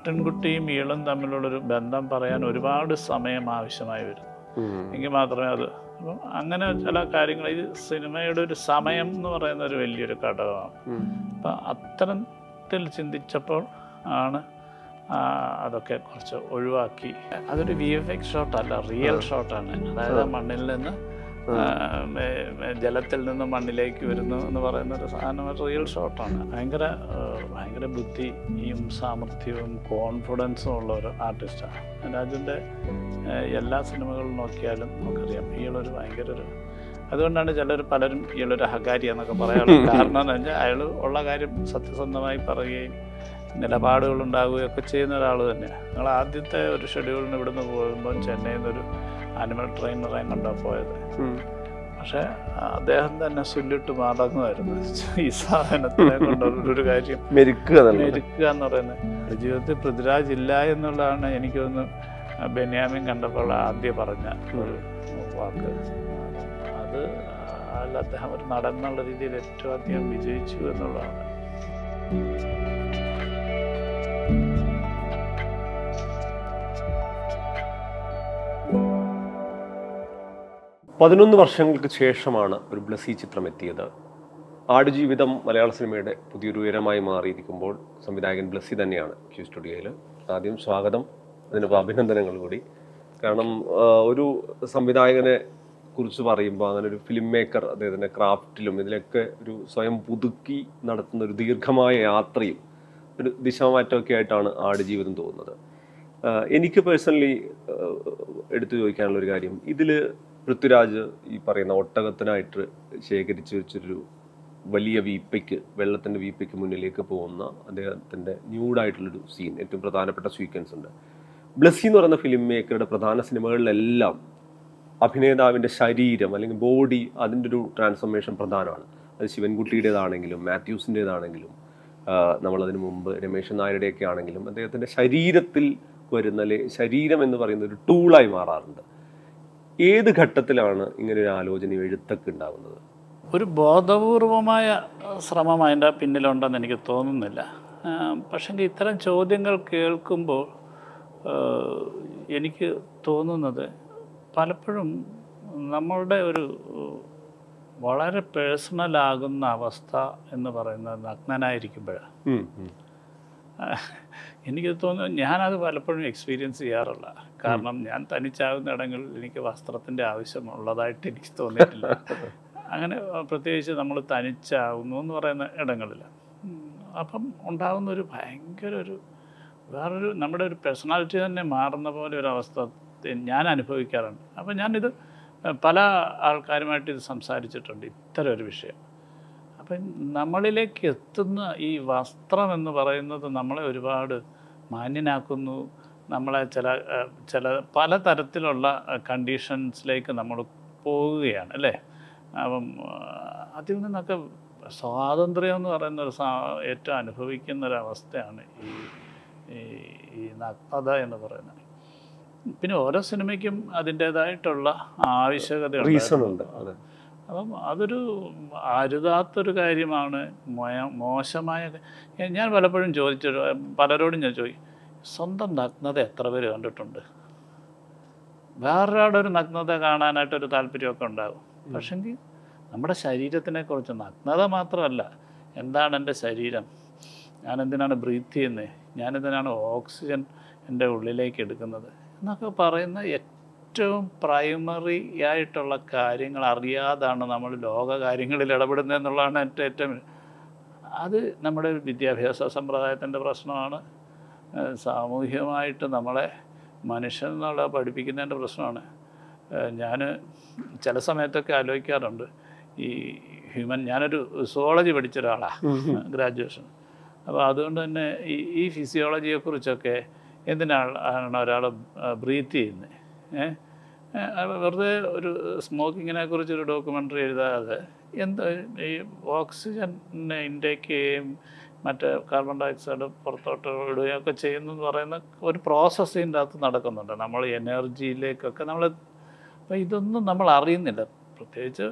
ആട്ടിൻകുട്ടിയും ഈളും തമ്മിലുള്ളൊരു ബന്ധം പറയാൻ ഒരുപാട് സമയം ആവശ്യമായി വരുന്നു ഉം. എങ്കിൽ മാത്രമേ അത് അപ്പം അങ്ങനെ ചില കാര്യങ്ങൾ ഇത് സിനിമയുടെ ഒരു സമയം എന്ന് പറയുന്ന ഒരു വലിയൊരു ഘടകമാണ് ഉം. അപ്പം അത്തരത്തിൽ ചിന്തിച്ചപ്പോൾ ആണ് ആ, അതൊക്കെ കുറച്ച് ഒഴിവാക്കി അതൊരു വി എഫ് എക്സ് ഷോട്ടല്ല റിയൽ ഷോട്ടാണ് അതായത് ആ മണ്ണിൽ നിന്ന് ആ, മേ- മേ- ജലത്തിൽ നിന്ന് മണ്ണിലേക്ക് വരുന്നു എന്ന് പറയുന്ന ഒരു സാധനം റിയൽ ഷോട്ടാണ് ഭയങ്കര ആ, ഭയങ്കര ബുദ്ധിയും സാമർഥ്യവും കോൺഫിഡൻസും ഉള്ള ഒരു ആർട്ടിസ്റ്റാണ് രാജുവിൻ്റെ എല്ലാ സിനിമകളും നോക്കിയാലും നമുക്കറിയാം ഇയാളൊരു ഭയങ്കര ഒരു അതുകൊണ്ടാണ് ചിലർ പലരും ഇയാളൊരു അഹകാരി എന്നൊക്കെ പറയാറുള്ളത് കാരണം എന്ന് വെച്ചാൽ അയാൾ ഉള്ള കാര്യം സത്യസന്ധമായി പറയുകയും നിലപാടുകൾ ഉണ്ടാവുകയും ഒക്കെ ചെയ്യുന്ന ഒരാൾ തന്നെയാണ് ഞങ്ങൾ ആദ്യത്തെ ഒരു ഷെഡ്യൂളിന് ഇവിടുന്ന് പോകുമ്പോൾ ചെന്നൈയിൽ നിന്നൊരു ആനിമൽ ട്രെയിനറെ കണ്ടാണ് പോയത് ഉം. പക്ഷേ അദ്ദേഹം തന്നെ സുല്ലിട്ട് മടങ്ങുമായിരുന്നു ഈ സാധനത്തിനെ കൊണ്ടുള്ള ഒരു കാര്യം മെരുക്കുക എന്നുള്ളത് മെരുക്കുക എന്ന് പറയുന്നത് ജീവിതത്തിൽ പൃഥ്വിരാജ് ഇല്ല എന്നുള്ളതാണ് എനിക്ക് തോന്നുന്നു ബെന്യാമിൻ കണ്ടപ്പോൾ ആദ്യം പറഞ്ഞ ഒരു വാക്ക് അത് അതിൽ അദ്ദേഹം ഒരു നടൻ എന്നുള്ള രീതിയിൽ ഏറ്റവും അധികം വിജയിച്ചു എന്നുള്ളതാണ് പതിനൊന്ന് വർഷങ്ങൾക്ക് ശേഷമാണ് ഒരു ബ്ലസി ചിത്രം എത്തിയത് ആടുജീവിതം മലയാള സിനിമയുടെ പുതിയൊരു ഉയരമായി മാറിയിരിക്കുമ്പോൾ സംവിധായകൻ ബ്ലസി തന്നെയാണ് ക്യൂ സ്റ്റുഡിയോയിൽ ആദ്യം സ്വാഗതം അതിനിപ്പോൾ അഭിനന്ദനങ്ങൾ കൂടി കാരണം ആ, ഒരു സംവിധായകനെ കുറിച്ച് പറയുമ്പോൾ അങ്ങനെ ഒരു ഫിലിം മേക്കർ അദ്ദേഹത്തിൻ്റെ ക്രാഫ്റ്റിലും ഇതിലൊക്കെ ഒരു സ്വയം പുതുക്കി നടത്തുന്ന ഒരു ദീർഘമായ യാത്രയും ഒരു ദിശാമാറ്റമൊക്കെ ആയിട്ടാണ് ആടുജീവിതം തോന്നുന്നത് ആ, എനിക്ക് പേഴ്സണലി എടുത്തു ചോദിക്കാനുള്ള ഒരു കാര്യം ഇതിൽ പൃഥ്വിരാജ് ഈ പറയുന്ന ഒട്ടകത്തിനായിട്ട് ശേഖരിച്ചു വെച്ചൊരു വലിയ വീപ്പയ്ക്ക് വെള്ളത്തിൻ്റെ വീപ്പയ്ക്ക് മുന്നിലേക്ക് പോകുന്ന അദ്ദേഹത്തിൻ്റെ ന്യൂഡായിട്ടുള്ളൊരു സീൻ ഏറ്റവും പ്രധാനപ്പെട്ട സീക്വൻസ് ഉണ്ട് ബ്ലസ്സി എന്ന് പറയുന്ന ഫിലിം മേക്കറുടെ പ്രധാന സിനിമകളിലെല്ലാം അഭിനേതാവിൻ്റെ ശരീരം അല്ലെങ്കിൽ ബോഡി അതിൻ്റെ ഒരു ട്രാൻസ്ഫോർമേഷൻ പ്രധാനമാണ് അത് ശിവൻകുട്ടിയുടേതാണെങ്കിലും മാത്യൂസിൻ്റേതാണെങ്കിലും നമ്മളതിന് മുമ്പ് രമേശൻ നായരുടെയൊക്കെ ആണെങ്കിലും അദ്ദേഹത്തിൻ്റെ ശരീരത്തിൽ വരുന്ന അല്ലെ ശരീരം എന്ന് പറയുന്ന ഒരു ടൂളായി മാറാറുണ്ട് ഏത് ഘട്ടത്തിലാണ് ഇങ്ങനെ ഒരു ആലോചനയും എഴുത്തൊക്കെ ഉണ്ടാകുന്നത് ഒരു ബോധപൂർവമായ ശ്രമം അതിൻ്റെ പിന്നിലുണ്ടെന്ന് എനിക്ക് തോന്നുന്നില്ല പക്ഷേ ഇത്തരം ചോദ്യങ്ങൾ കേൾക്കുമ്പോൾ ആ, എനിക്ക് തോന്നുന്നത് പലപ്പോഴും നമ്മളുടെ ഒരു വളരെ പേഴ്സണലാകുന്ന അവസ്ഥ എന്ന് പറയുന്നത് നഗ്നനായിരിക്കുമ്പോഴാണ് ഉം, ഉം. എനിക്ക് തോന്നുന്നു ഞാനത് പലപ്പോഴും എക്സ്പീരിയൻസ് ചെയ്യാറില്ല കാരണം ഞാൻ തനിച്ചാകുന്ന ഇടങ്ങളിൽ എനിക്ക് വസ്ത്രത്തിൻ്റെ ആവശ്യമുള്ളതായിട്ട് എനിക്ക് തോന്നിയിട്ടില്ല അങ്ങനെ അഹ് പ്രത്യേകിച്ച് നമ്മൾ തനിച്ചാകുന്നു എന്ന് പറയുന്ന ഇടങ്ങളിൽ ഉം, അപ്പം ഉണ്ടാകുന്ന ഒരു ഭയങ്കര ഒരു വേറൊരു നമ്മുടെ ഒരു പേഴ്സണാലിറ്റി തന്നെ മാറുന്ന പോലെ ഒരു അവസ്ഥ തെ- ഞാൻ അനുഭവിക്കാറുണ്ട് അപ്പം ഞാനിത് പല ആൾക്കാരുമായിട്ട് ഇത് സംസാരിച്ചിട്ടുണ്ട് ഇത്തരം ഒരു വിഷയം അപ്പം നമ്മളിലേക്ക് എത്തുന്ന ഈ വസ്ത്രം എന്ന് പറയുന്നത് നമ്മളെ ഒരുപാട് മാന്യനാക്കുന്നു നമ്മളെ ചില ഏഹ്, ചില പലതരത്തിലുള്ള കണ്ടീഷൻസിലേക്ക് നമ്മൾ പോവുകയാണ് അല്ലേ അപ്പം ആഹ്, അതിൽ നിന്നൊക്കെ സ്വാതന്ത്ര്യം എന്ന് പറയുന്ന ഒരു സാ ഏറ്റവും അനുഭവിക്കുന്ന ഒരു അവസ്ഥയാണ് ഈ ഈ ഈ നഗ്നത എന്ന് പറയുന്നത് പിന്നെ ഓരോ സിനിമയ്ക്കും അതിൻ്റേതായിട്ടുള്ള ആവശ്യകത റീസൺ ഉണ്ട് അതെ അപ്പം അതൊരു അരുതാത്തൊരു കാര്യമാണ് മോയ- മോശമായ ക- ഞാൻ പലപ്പോഴും ചോദിച്ചൊരു പലരോടും ഞാൻ ചോദിക്കും സ്വന്തം നഗ്നത എത്ര പേര് കണ്ടിട്ടുണ്ട് വേറൊരാളുടെ ഒരു നഗ്നത കാണാനായിട്ടൊരു താല്പര്യമൊക്കെ ഉണ്ടാകും പക്ഷെങ്കിൽ നമ്മുടെ ശരീരത്തിനെ കുറിച്ച് നഗ്നത മാത്രമല്ല എന്താണ് എൻ്റെ ശരീരം ഞാൻ എന്തിനാണ് ബ്രീത്ത് ചെയ്യുന്നത് ഞാനെന്തിനാണ് ഓക്സിജൻ എൻ്റെ ഉള്ളിലേക്ക് എടുക്കുന്നത് എന്നൊക്കെ പറയുന്ന ഏറ്റവും പ്രൈമറി ആയിട്ടുള്ള കാര്യങ്ങൾ അറിയാതാണ് നമ്മൾ ലോക കാര്യങ്ങളിൽ ഇടപെടുന്നത് എന്നുള്ളതാണ് എൻ്റെ ഏറ്റവും അത് നമ്മുടെ ഒരു വിദ്യാഭ്യാസ സമ്പ്രദായത്തിൻ്റെ പ്രശ്നമാണ് ഏഹ് സാമൂഹികമായിട്ട് നമ്മളെ മനുഷ്യൻ എന്നുള്ള പഠിപ്പിക്കുന്നതിൻ്റെ പ്രശ്നമാണ് ഞാൻ ചില സമയത്തൊക്കെ ആലോചിക്കാറുണ്ട് ഈ ഹ്യൂമൻ ഞാനൊരു സുവോളജി പഠിച്ച ഒരാളാണ് ഗ്രാജുവേഷൻ അപ്പോൾ അതുകൊണ്ട് തന്നെ ഈ ഈ ഫിസിയോളജിയെക്കുറിച്ചൊക്കെ എന്തിനാണ് ഒരാൾ ബ്രീത്ത് ചെയ്യുന്നത് ഏഹ് വെറുതെ ഒരു സ്മോക്കിങ്ങിനെ കുറിച്ചൊരു ഡോക്യുമെൻ്ററി എഴുതാതെ എന്ത് ഈ ഓക്സിജൻ ഇൻടേക്ക് ചെയ്യുകയും മറ്റേ കാർബൺ ഡയോക്സൈഡ് പുറത്തോട്ട് വിടുകയൊക്കെ ചെയ്യുന്നെന്ന് പറയുന്ന ഒരു പ്രോസസ്സ് ഇതിൻ്റെ അകത്ത് നടക്കുന്നുണ്ട് നമ്മൾ എനർജിയിലേക്കൊക്കെ നമ്മൾ അപ്പോൾ ഇതൊന്നും നമ്മൾ അറിയുന്നില്ല പ്രത്യേകിച്ച്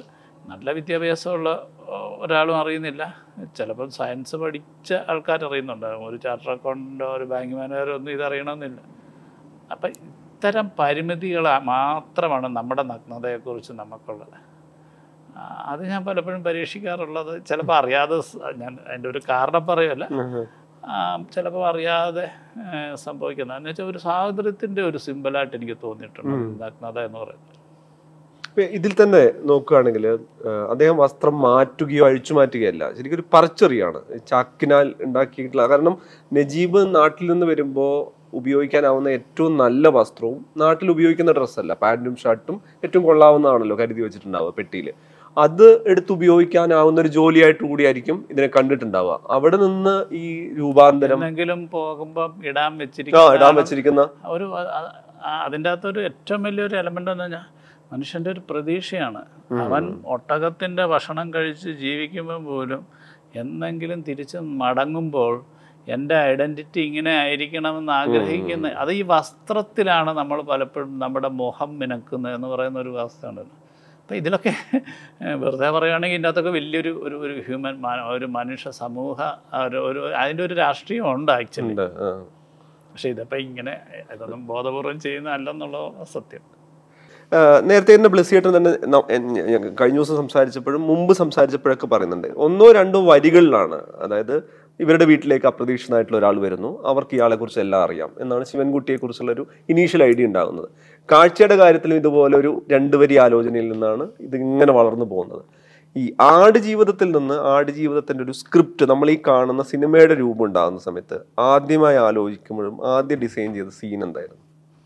നല്ല വിദ്യാഭ്യാസമുള്ള ഓ, ഒരാളും അറിയുന്നില്ല ചിലപ്പം സയൻസ് പഠിച്ച ആൾക്കാർ അറിയുന്നുണ്ടാകും ഒരു ചാർട്ടർ അക്കൗണ്ടൻ്റോ ഒരു ബാങ്ക് മാനേജറോ ഒന്നും ഇത് അറിയണമെന്നില്ല അപ്പം ഇത്തരം പരിമിതികൾ മാത്രമാണ് നമ്മുടെ നഗ്നതയെക്കുറിച്ച് നമുക്കുള്ളത് ആ, അത് ഞാൻ പലപ്പോഴും പരീക്ഷിക്കാറുള്ളത് ചിലപ്പോൾ അറിയാതെ സ് ഞാൻ അതിൻ്റെ ഒരു കാരണം പറയുമല്ല ചിലപ്പോൾ അറിയാതെ സംഭവിക്കുന്നത് എന്ന് വെച്ചാൽ ഒരു സ്വാതന്ത്ര്യത്തിൻ്റെ ഒരു സിമ്പിളായിട്ട് എനിക്ക് തോന്നിയിട്ടുണ്ട് നഗ്നത എന്ന് പറയുന്നത് ഇപ്പൊ ഇതിൽ തന്നെ നോക്കുകയാണെങ്കിൽ അദ്ദേഹം വസ്ത്രം മാറ്റുകയോ അഴിച്ചു മാറ്റുകയല്ല ശരിക്കും ഒരു പറിച്ചെറിയാണ് ചാക്കിനാൽ ഉണ്ടാക്കിയിട്ടുള്ള കാരണം നജീബ് നാട്ടിൽ നിന്ന് വരുമ്പോൾ ഉപയോഗിക്കാനാവുന്ന ഏറ്റവും നല്ല വസ്ത്രവും നാട്ടിൽ ഉപയോഗിക്കുന്ന ഡ്രസ്സല്ല പാൻറ്റും ഷർട്ടും ഏറ്റവും കൊള്ളാവുന്നതാണല്ലോ കരുതി വെച്ചിട്ടുണ്ടാവുക പെട്ടിയിൽ അത് എടുത്ത് ഉപയോഗിക്കാനാവുന്ന ഒരു ജോലിയായിട്ട് കൂടിയായിരിക്കും ഇതിനെ കണ്ടിട്ടുണ്ടാവുക അവിടെ നിന്ന് ഈ രൂപാന്തരം എന്തെങ്കിലും പോകുമ്പം ഇടാൻ ആ ഇടാൻ വെച്ചിരിക്കുന്ന വെച്ചിരിക്കുന്ന ഒരു അ- അ- ആ- അതിൻ്റെ അകത്തൊരു ഏറ്റവും വലിയൊരു എലമെൻ്റ് എന്ന് പറഞ്ഞാൽ മനുഷ്യൻ്റെ ഒരു പ്രതീക്ഷയാണ് അവൻ ഒട്ടകത്തിൻ്റെ ഭക്ഷണം കഴിച്ച് ജീവിക്കുമ്പോൾ പോലും എന്തെങ്കിലും തിരിച്ച് മടങ്ങുമ്പോൾ എൻ്റെ ഐഡൻറ്റിറ്റി ഇങ്ങനെ ആയിരിക്കണമെന്ന് ആഗ്രഹിക്കുന്ന അത് ഈ വസ്ത്രത്തിലാണ് നമ്മൾ പലപ്പോഴും നമ്മുടെ മുഖം മിനക്കുന്നത് എന്ന് പറയുന്ന ഒരു അവസ്ഥയുണ്ടല്ലോ അപ്പോൾ ഇതിലൊക്കെ ഏഹ്, വെറുതെ പറയുകയാണെങ്കിൽ ഇതിൻ്റെ അകത്തൊക്കെ വലിയൊരു ഒരു ഒരു ഹ്യൂമൻ ഒരു മനുഷ്യ സമൂഹ ഒരു ഒരു അതിൻ്റെ ഒരു രാഷ്ട്രീയം ഉണ്ട് ആക്ച്വലി ഉണ്ട് ആ. പക്ഷെ ഇതിപ്പോൾ ഇങ്ങനെ ഇതൊന്നും ബോധപൂർവം ചെയ്യുന്നതല്ലെന്നുള്ളത് സത്യം ആ, നേരത്തെ തന്നെ ബ്ലസ്സിയേട്ടൻ തന്നെ ന- എൻ- ഞ- കഴിഞ്ഞ ദിവസം സംസാരിച്ചപ്പോഴും മുമ്പ് സംസാരിച്ചപ്പോഴൊക്കെ പറയുന്നുണ്ട് ഒന്നോ രണ്ടോ വരികളിലാണ് അതായത് ഇവരുടെ വീട്ടിലേക്ക് അപ്രതീക്ഷിതമായിട്ടുള്ള ഒരാൾ വരുന്നു അവർക്ക് ഇയാളെ കുറിച്ച് എല്ലാം അറിയാം എന്നാണ് ശിവൻകുട്ടിയെ കുറിച്ചുള്ള ഒരു ഇനീഷ്യൽ ഐഡിയ ഉണ്ടാകുന്നത് കാഴ്ചയുടെ കാര്യത്തിലും ഇതുപോലെ ഒരു രണ്ട് വരി ആലോചനയിൽ നിന്നാണ് ഇത് ഇങ്ങനെ വളർന്നു പോകുന്നത് ഈ ആട് ജീവിതത്തിൽ നിന്ന് ആട് ജീവിതത്തിന്റെ ഒരു സ്ക്രിപ്റ്റ് നമ്മൾ ഈ കാണുന്ന സിനിമയുടെ രൂപം ഉണ്ടാകുന്ന സമയത്ത് ആദ്യമായി ആലോചിക്കുമ്പോഴും ആദ്യം ഡിസൈൻ ചെയ്ത സീൻ എന്തായിരുന്നു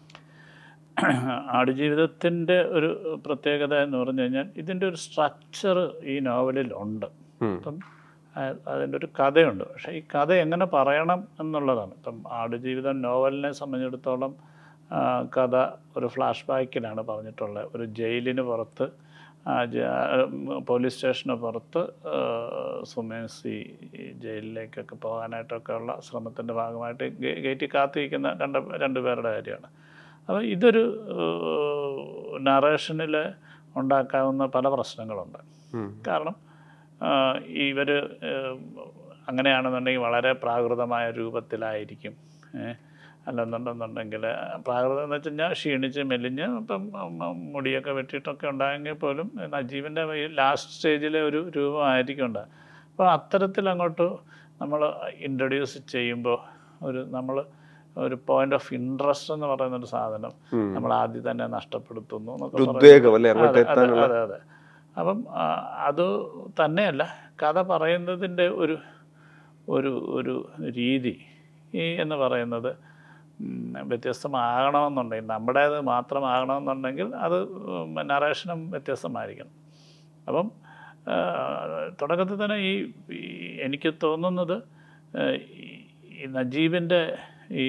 ആടുജീവിതത്തിൻ്റെ ഒരു പ്രത്യേകത എന്ന് പറഞ്ഞു കഴിഞ്ഞാൽ ഇതിൻ്റെ ഒരു സ്ട്രക്ചർ ഈ നോവലിൽ ഉണ്ട് ഉം. അപ്പം ആ- അതിൻ്റെ ഒരു കഥയുണ്ട് പക്ഷേ ഈ കഥ എങ്ങനെ പറയണം എന്നുള്ളതാണ് ഇപ്പം ആടുജീവിതം നോവലിനെ സംബന്ധിച്ചിടത്തോളം ആ, കഥ ഒരു ഫ്ലാഷ് ബാക്കിലാണ് പറഞ്ഞിട്ടുള്ളത് ഒരു ജയിലിന് പുറത്ത് ആ, ജ- ഉം, പോലീസ് സ്റ്റേഷന് പുറത്ത് ആ, സുമേഷ് ഈ ജയിലിലേക്കൊക്കെ പോകാനായിട്ടൊക്കെ ഉള്ള ശ്രമത്തിൻ്റെ ഭാഗമായിട്ട് ഗേ- ഗേറ്റിൽ കാത്തിരിക്കുന്ന രണ്ട് രണ്ട് പേരുടെ കാര്യമാണ് അപ്പോൾ ഇതൊരു നറേഷനിൽ ഉണ്ടാക്കാവുന്ന പല പ്രശ്നങ്ങളുണ്ട് ഉം. കാരണം ഇവർ അങ്ങനെയാണെന്നുണ്ടെങ്കിൽ വളരെ പ്രാകൃതമായ രൂപത്തിലായിരിക്കും ഏ, അല്ലെന്നുണ്ടെന്നുണ്ടെങ്കിൽ പ്രാകൃതം എന്ന് വെച്ച് കഴിഞ്ഞാൽ ക്ഷീണിച്ച് മെലിഞ്ഞ് ഇപ്പം ഉം, ഉം, മുടിയൊക്കെ വെട്ടിയിട്ടൊക്കെ ഉണ്ടായെങ്കിൽ പോലും നജീവിൻ്റെ ഈ ലാസ്റ്റ് സ്റ്റേജിലെ ഒരു രൂപമായിരിക്കും ഉണ്ടാകുക അപ്പോൾ അത്തരത്തിൽ അങ്ങോട്ട് നമ്മൾ ഇൻട്രൊഡ്യൂസ് ചെയ്യുമ്പോൾ ഒരു നമ്മൾ ഒരു പോയിന്റ് ഓഫ് ഇൻട്രസ്റ്റ് എന്ന് പറയുന്ന ഒരു സാധനം ഉം. നമ്മൾ ആദ്യം തന്നെ നഷ്ടപ്പെടുത്തുന്നു എന്നൊക്കെ ഒരു പറയുന്നത് ഉദ്വേഗം അല്ലേ അങ്ങോട്ട് അതെ, അതെ, എത്താനുള്ള അതെ അതെ അപ്പം ആ, അത് തന്നെയല്ല കഥ പറയുന്നതിൻ്റെ ഒരു ഒരു ഒരു രീതി ഈ എന്ന് പറയുന്നത് ഉം, വ്യത്യസ്തമാകണമെന്നുണ്ടെങ്കിൽ നമ്മുടേത് മാത്രമാകണമെന്നുണ്ടെങ്കിൽ അത് നറേഷനും വ്യത്യസ്തമായിരിക്കണം അപ്പം ആ, തുടക്കത്തിൽ തന്നെ ഈ ഈ എനിക്ക് തോന്നുന്നത് ആ, ഈ- ഈ നജീബിൻ്റെ ഈ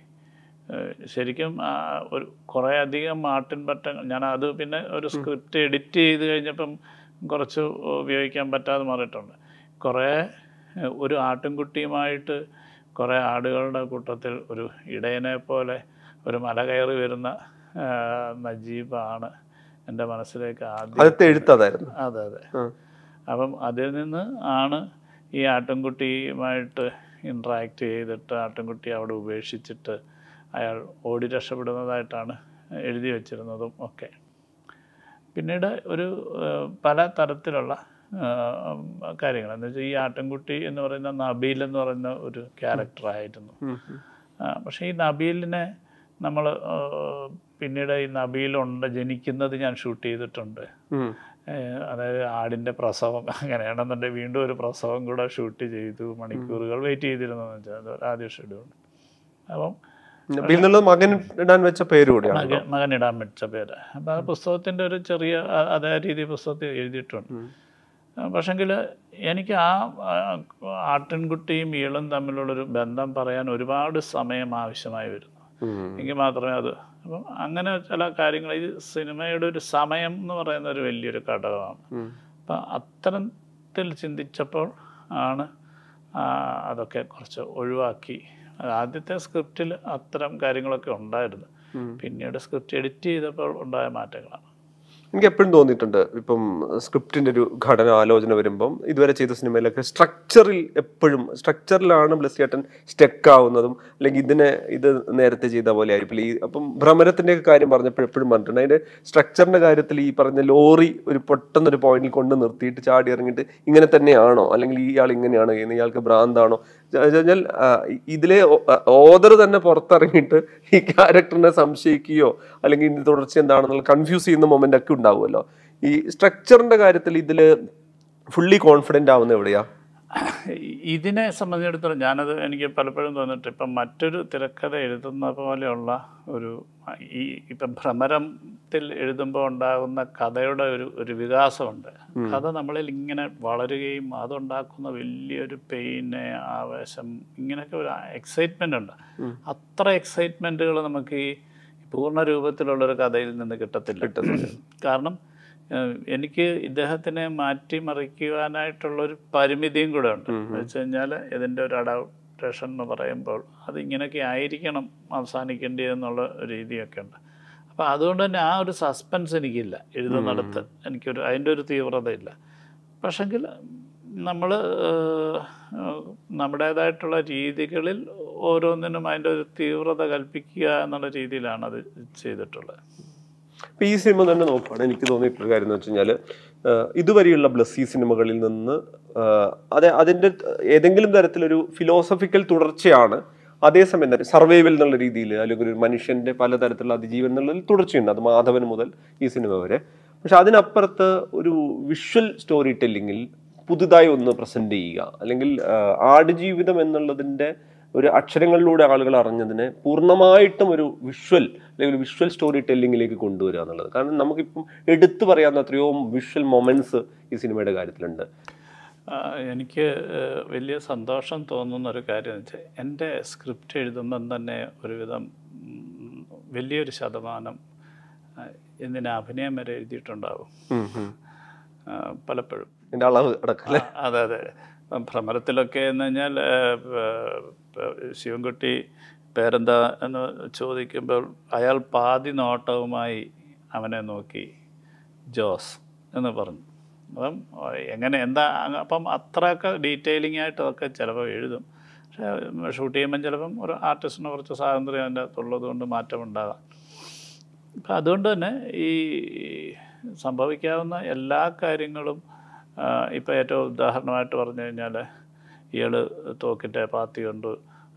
ഏഹ് ശരിക്കും ആ ഒരു കുറേ അധികം മാട്ടിൻ പറ്റങ്ങൾ ഞാൻ അത് പിന്നെ ഒരു സ്ക്രിപ്റ്റ് എഡിറ്റ് ചെയ്ത് കഴിഞ്ഞപ്പം കുറച്ച് ഉപയോഗിക്കാൻ പറ്റാതെ മാറിയിട്ടുണ്ട് കുറേ ഏഹ് ഒരു ആട്ടിൻകുട്ടിയുമായിട്ട് കുറേ ആടുകളുടെ കൂട്ടത്തിൽ ഒരു ഇടയനെ പോലെ ഒരു മല കയറി വരുന്ന ആഹ് നജീബാണ് എൻ്റെ മനസ്സിലേക്ക് ആദ്യം ആദ്യത്തെ എഴുത്തതായിരുന്നു അതെ അതെ ഉം. അപ്പം അതിൽ നിന്ന് ആണ് ഈ ആട്ടിൻകുട്ടിയുമായിട്ട് ഇൻട്രാക്ട് ചെയ്തിട്ട് ആട്ടിൻകുട്ടി അവിടെ ഉപേക്ഷിച്ചിട്ട് അയാൾ ഓടി രക്ഷപ്പെടുന്നതായിട്ടാണ് എഴുതി വച്ചിരുന്നതും ഒക്കെ പിന്നീട് ഒരു ഏഹ്, പല തരത്തിലുള്ള കാര്യങ്ങൾ എന്ന് വെച്ചാൽ ഈ ആട്ടിൻകുട്ടി എന്ന് പറയുന്ന നബീൽ എന്ന് പറയുന്ന ഒരു ക്യാരക്ടറായിരുന്നു ഉം. ആ, പക്ഷേ ഈ നബീലിനെ നമ്മൾ പിന്നീട് ഈ നബീലുണ്ട് ജനിക്കുന്നത് ഞാൻ ഷൂട്ട് ചെയ്തിട്ടുണ്ട് ഉം. ഏഹ് അതായത് ആടിൻ്റെ പ്രസവം അങ്ങനെയാണെന്നുണ്ടെങ്കിൽ വീണ്ടും ഒരു പ്രസവം കൂടെ ഷൂട്ട് ചെയ്തു മണിക്കൂറുകൾ വെയിറ്റ് ചെയ്തിരുന്നതെന്ന് വെച്ചാൽ അത് ഒരു ആദ്യ ഷെഡ്യൂൾ അപ്പം നബീൽ എന്നുള്ളത് മകൻ ഇടാൻ വെച്ച പേര് കൂടിയാണ് മകൻ മകനിടാൻ വെച്ച പേര് അപ്പം ആ പുസ്തകത്തിൻ്റെ ഒരു ചെറിയ ആ- അതേ രീതി പുസ്തകത്തിൽ എഴുതിയിട്ടുണ്ട് ഉം. പക്ഷെങ്കിൽ എനിക്ക് ആ ആ, ആട്ടിൻകുട്ടിയും ഈളും തമ്മിലുള്ളൊരു ബന്ധം പറയാൻ ഒരുപാട് സമയം ആവശ്യമായി വരുന്നു ഉം. എങ്കിൽ മാത്രമേ അത് അപ്പം അങ്ങനെ ചില കാര്യങ്ങൾ ഈ സിനിമയുടെ ഒരു സമയം എന്ന് പറയുന്ന ഒരു വലിയൊരു ഘടകമാണ് ഉം. അപ്പം അത്തരത്തിൽ ചിന്തിച്ചപ്പോൾ ആണ് ആ, അതൊക്കെ കുറച്ച് ഒഴിവാക്കി അത് ആദ്യത്തെ സ്ക്രിപ്റ്റിൽ അത്തരം കാര്യങ്ങളൊക്കെ ഉണ്ടായിരുന്നു ഉം. പിന്നീട് സ്ക്രിപ്റ്റ് എഡിറ്റ് ചെയ്തപ്പോൾ ഉണ്ടായ മാറ്റങ്ങളാണ് എനിക്ക് എപ്പോഴും തോന്നിയിട്ടുണ്ട് ഇപ്പം സ്ക്രിപ്റ്റിന്റെ ഒരു ഘടന ആലോചന വരുമ്പം ഇതുവരെ ചെയ്ത സിനിമയിലൊക്കെ സ്ട്രക്ചറിൽ എപ്പോഴും സ്ട്രക്ചറിലാണ് ബ്ലസ്സിയേട്ടൻ സ്റ്റെക്ക് ആവുന്നതും അല്ലെങ്കിൽ ഇതിനെ ഇത് നേരത്തെ ചെയ്ത പോലെ ആയിരിക്കില്ല ഈ അപ്പം ഭ്രമരത്തിന്റെ ഒക്കെ കാര്യം പറഞ്ഞപ്പോൾ എപ്പോഴും പറഞ്ഞിട്ടുണ്ട് അതിന്റെ സ്ട്രക്ചറിന്റെ കാര്യത്തിൽ ഈ പറഞ്ഞ ലോറി ഒരു പെട്ടെന്നൊരു പോയിന്റിൽ കൊണ്ട് നിർത്തിയിട്ട് ചാടി ഇറങ്ങിയിട്ട് ഇങ്ങനെ തന്നെയാണോ അല്ലെങ്കിൽ ഇയാൾ ഇങ്ങനെയാണോ ചെയ്യുന്നത് ഇയാൾക്ക് ഭ്രാന്താണോ കഴിഞ്ഞാൽ ഇതിലെ ഓദർ തന്നെ പുറത്തിറങ്ങിയിട്ട് ഈ ക്യാരക്ടറിനെ സംശയിക്കുകയോ അല്ലെങ്കിൽ ഇതിന്റെ തുടർച്ച എന്താണെന്നുള്ള കൺഫ്യൂസ് ചെയ്യുന്ന മൊമെന്റ് ഒക്കെ ഉണ്ടാവുമല്ലോ ഈ സ്ട്രക്ചറിന്റെ കാര്യത്തിൽ ഇതില് ഫുള്ളി കോൺഫിഡന്റ് ആവുന്ന എവിടെയാ ഇതിനെ സംബന്ധിച്ചിടത്തോളം ഞാനത് എനിക്ക് പലപ്പോഴും തോന്നിയിട്ട് ഇപ്പം മറ്റൊരു തിരക്കഥ എഴുതുന്ന പോലെയുള്ള ഒരു ഈ ഇപ്പം ഭ്രമരത്തിൽ എഴുതുമ്പോൾ ഉണ്ടാകുന്ന കഥയുടെ ഒരു ഒരു വികാസമുണ്ട് കഥ നമ്മളിൽ ഇങ്ങനെ വളരുകയും അതുണ്ടാക്കുന്ന വലിയൊരു പെയിന് ആവേശം ഇങ്ങനെയൊക്കെ ഒരു എക്സൈറ്റ്മെൻ്റ് ഉണ്ട് അത്ര എക്സൈറ്റ്മെൻറ്റുകൾ നമുക്ക് ഈ പൂർണ്ണ രൂപത്തിലുള്ളൊരു കഥയിൽ നിന്ന് കിട്ടത്തില്ല കാരണം ഏഹ് എനിക്ക് ഇദ്ദേഹത്തിനെ മാറ്റിമറിക്കുവാനായിട്ടുള്ളൊരു പരിമിതിയും കൂടെ ഉണ്ട് എന്ന് വെച്ച് കഴിഞ്ഞാൽ ഇതിൻ്റെ ഒരു അഡാപ്റ്റേഷൻ എന്ന് പറയുമ്പോൾ അത് ഇങ്ങനെയൊക്കെ ആയിരിക്കണം അവസാനിക്കേണ്ടതെന്നുള്ള രീതിയൊക്കെ ഉണ്ട് അപ്പോൾ അതുകൊണ്ട് തന്നെ ആ ഒരു സസ്പെൻസ് എനിക്കില്ല എഴുതുന്നിടത്ത് എനിക്കൊരു അതിൻ്റെ ഒരു തീവ്രതയില്ല പക്ഷെങ്കിൽ നമ്മൾ നമ്മുടേതായിട്ടുള്ള രീതികളിൽ ഓരോന്നിനും അതിൻ്റെ ഒരു തീവ്രത കൽപ്പിക്കുക എന്നുള്ള രീതിയിലാണ് അത് ചെയ്തിട്ടുള്ളത് ഇപ്പൊ ഈ സിനിമ തന്നെ നോക്കുകയാണ് എനിക്ക് തോന്നിയിട്ടുള്ള കാര്യം എന്ന് വെച്ച് കഴിഞ്ഞാല് ആഹ് ഇതുവരെയുള്ള ബ്ലസ്സി സിനിമകളിൽ നിന്ന് ആഹ് അത് അതിന്റെ ഏതെങ്കിലും തരത്തിലൊരു ഫിലോസഫിക്കൽ തുടർച്ചയാണ് അതേസമയം തന്നെ സർവൈവൽ എന്നുള്ള രീതിയിൽ അല്ലെങ്കിൽ ഒരു മനുഷ്യന്റെ പലതരത്തിലുള്ള അതിജീവൻ എന്നുള്ളതിൽ തുടർച്ചയുണ്ട് അത് മാധവൻ മുതൽ ഈ സിനിമ വരെ പക്ഷെ അതിനപ്പുറത്ത് ഒരു വിഷ്വൽ സ്റ്റോറി ടെല്ലിങ്ങിൽ പുതുതായി ഒന്ന് പ്രസന്റ് ചെയ്യുക അല്ലെങ്കിൽ ആഹ് ആടുജീവിതം എന്നുള്ളതിന്റെ ഒരു അക്ഷരങ്ങളിലൂടെ ആളുകൾ അറിഞ്ഞതിനെ പൂർണ്ണമായിട്ടും ഒരു വിഷ്വൽ അല്ലെങ്കിൽ വിഷ്വൽ സ്റ്റോറി ടെല്ലിങ്ങിലേക്ക് കൊണ്ടുവരിക എന്നുള്ളത് കാരണം നമുക്കിപ്പം എടുത്തു പറയാവുന്ന എത്രയോ വിഷ്വൽ മൊമെന്റ്സ് ഈ സിനിമയുടെ കാര്യത്തിലുണ്ട് ആ, എനിക്ക് ഏഹ്, വലിയ സന്തോഷം തോന്നുന്ന ഒരു കാര്യം എന്ന് വെച്ചാൽ എൻ്റെ സ്ക്രിപ്റ്റ് എഴുതുമ്പം തന്നെ ഒരുവിധം ഉം, വലിയൊരു ശതമാനം ആ, എന്തിനാ അഭിനയം വരെ എഴുതിയിട്ടുണ്ടാവും ആ, പലപ്പോഴും എൻ്റെ അളവ് അടക്കം അല്ലേ ആ, അതെ അതെ ഇപ്പം ഭ്രമരത്തിലൊക്കെ എന്ന് കഴിഞ്ഞാൽ ശിവൻകുട്ടി പേരെന്താ എന്ന് ചോദിക്കുമ്പോൾ അയാൾ പാതി നോട്ടവുമായി അവനെ നോക്കി ജോസ് എന്ന് പറഞ്ഞു അപ്പം എങ്ങനെ എന്താ അങ്ങ് അപ്പം അത്രയൊക്കെ ഡീറ്റെയിലിംഗ് ആയിട്ടൊക്കെ ചിലപ്പോൾ എഴുതും പക്ഷേ ഷൂട്ട് ചെയ്യുമ്പം ചിലപ്പം ഒരു ആർട്ടിസ്റ്റിന് കുറച്ച് സ്വാതന്ത്ര്യം അതിൻ്റെ അകത്തുള്ളത് കൊണ്ട് മാറ്റമുണ്ടാകാം അപ്പം അതുകൊണ്ട് തന്നെ ഈ സംഭവിക്കാവുന്ന എല്ലാ കാര്യങ്ങളും ഇപ്പോൾ ഏറ്റവും ഉദാഹരണമായിട്ട് പറഞ്ഞു കഴിഞ്ഞാൽ ഇയാൾ തോക്കിൻ്റെ പാത്തി കൊണ്ട്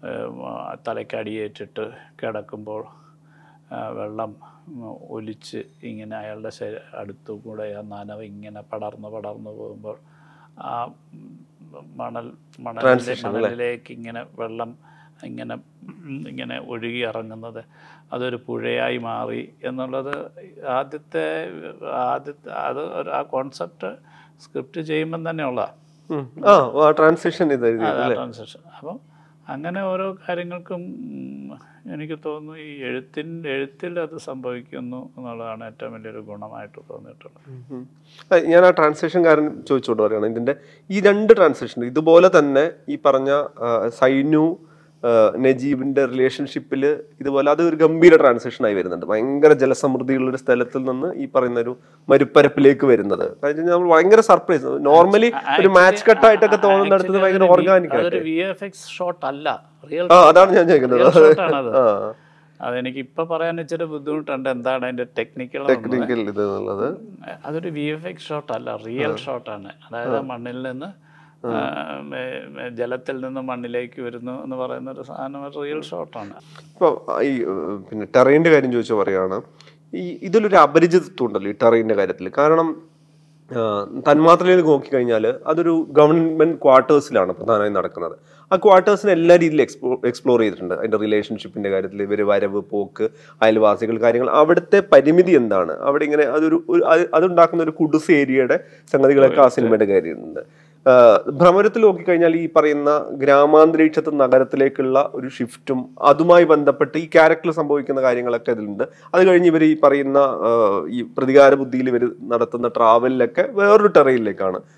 തലയ്ക്കടിയേറ്റിട്ട് കിടക്കുമ്പോൾ ആ, വെള്ളം ഉം, ഒലിച്ച് ഇങ്ങനെ അയാളുടെ ശരീ അടുത്തു കൂടെ ആ നനവ് ഇങ്ങനെ പടർന്ന് പടർന്ന് പോകുമ്പോൾ ആ ഉം, മണൽ മണലിലെ Transition അല്ലേ? മണലിലേക്ക് ഇങ്ങനെ വെള്ളം ഇങ്ങനെ ഉം, ഇങ്ങനെ ഒഴുകി ഇറങ്ങുന്നത് അതൊരു പുഴയായി മാറി എന്നുള്ളത് ആദ്യത്തെ ആദ്യത്തെ അത് ഒരു ആ കോൺസെപ്റ്റ് സ്ക്രിപ്റ്റ് ചെയ്യുമ്പം തന്നെയുള്ള ഉം. ആ ട്രാൻസിഷൻ ഇത് എഴുതിയത് അല്ലേ ട്രാൻസാക്ഷൻ അപ്പം അങ്ങനെ ഓരോ കാര്യങ്ങൾക്കും ഉം, എനിക്ക് തോന്നുന്നു ഈ എഴുത്തിൻ എഴുത്തിൽ അത് സംഭവിക്കുന്നു എന്നുള്ളതാണ് ഏറ്റവും വലിയൊരു ഗുണമായിട്ട് തോന്നിയിട്ടുള്ളത് ഉം. ആ, ഞാൻ ആ ട്രാൻസാക്ഷൻ കാരൻ ചോദിച്ചോണ്ട് പറയുകയാണ് ഇതിന്റെ ഈ രണ്ട് ട്രാൻസാക്ഷൻ ഇതുപോലെ തന്നെ ഈ പറഞ്ഞ ആ, സൈനു ആ, നജീബിന്റെ റിലേഷൻഷിപ്പിൽ ഇതുപോലെ അത് ഒരു ഗംഭീര ട്രാൻസാക്ഷൻ ആയി വരുന്നുണ്ട് ഭയങ്കര ജലസമൃദ്ധിയുള്ള ഒരു സ്ഥലത്തിൽ നിന്ന് ഈ പറയുന്ന ഒരു മരുപ്പരപ്പിലേക്ക് വരുന്നത് കാരണം നമ്മൾ ഭയങ്കര സർപ്രൈസ് നോർമലി ഒരു മാച്ച് കട്ടായിട്ടൊക്കെ തോന്നുന്നിടത്ത് ഭയങ്കര ഓർഗാനിക് അതൊരു ആയിട്ട് വി എഫ് എക്സ് ഷോട്ട് അല്ല റിയൽ ആ അതാണ് ഞാൻ ചോദിക്കുന്നത് ആണത് ആ അതെനിക്ക് ഇപ്പൊ പറയാൻ ഇച്ചിരി ബുദ്ധിമുട്ടുണ്ട് എന്താണ് അതിന്റെ ടെക്നിക്കൽ ടെക്നിക്കൽ ഇത് എന്നുള്ളത് അതൊരു വി എഫ് എക്സ് ഷോട്ട് അല്ല റിയൽ ഷോട്ടാണ് അതായത് മണ്ണിൽ നിന്ന് ആ, മേ- മേ- ജലത്തിൽ നിന്ന് മണ്ണിലേക്ക് വരുന്നു എന്ന് പറയുന്ന ഒരു സാധനം റിയൽ ഷോട്ടാണ് ഇപ്പോൾ ഈ ഏഹ്, പിന്നെ ടെറൈൻ്റെ കാര്യം ചോദിച്ചാൽ പറയുകയാണ് ഈ ഇതിലൊരു അപരിചിതത്വം ഉണ്ടല്ലോ ഈ ടെറൈൻ്റെ കാര്യത്തിൽ കാരണം ആഹ്, തന്മാത്രയിൽ നോക്കിക്കഴിഞ്ഞാൽ അതൊരു ഗവൺമെന്റ് ക്വാർട്ടേഴ്സിലാണ് പ്രധാനമായും നടക്കുന്നത് ആ ക്വാർട്ടേഴ്സിനെ എല്ലാ രീതിയിലും എക്സ്പ്ലോ എക്സ്പ്ലോർ ചെയ്തിട്ടുണ്ട് അതിന്റെ റിലേഷൻഷിപ്പിന്റെ കാര്യത്തിൽ ഇവർ വരവ് പോക്ക് അയൽവാസികൾ കാര്യങ്ങൾ അവിടുത്തെ പരിമിതി എന്താണ് അവിടെ ഇങ്ങനെ അതൊരു ഒരു- അത് അതുണ്ടാക്കുന്ന ഒരു കുടുസ് ഏരിയയുടെ സംഗതികളൊക്കെ ആ സിനിമയുടെ കാര്യമുണ്ട് ആഹ് ഭ്രമരത്തിൽ നോക്കിക്കഴിഞ്ഞാൽ ഈ പറയുന്ന ഗ്രാമാന്തരീക്ഷത്തിൽ നഗരത്തിലേക്കുള്ള ഒരു ഷിഫ്റ്റും അതുമായി ബന്ധപ്പെട്ട് ഈ ക്യാരക്ടറിൽ സംഭവിക്കുന്ന കാര്യങ്ങളൊക്കെ ഇതിലുണ്ട് അത് കഴിഞ്ഞ് ഇവർ ഈ പറയുന്ന ആഹ് ഈ പ്രതികാര ബുദ്ധിയിൽ ഇവർ നടത്തുന്ന ട്രാവലിലൊക്കെ വേറൊരു ടെറയിലേക്കാണ്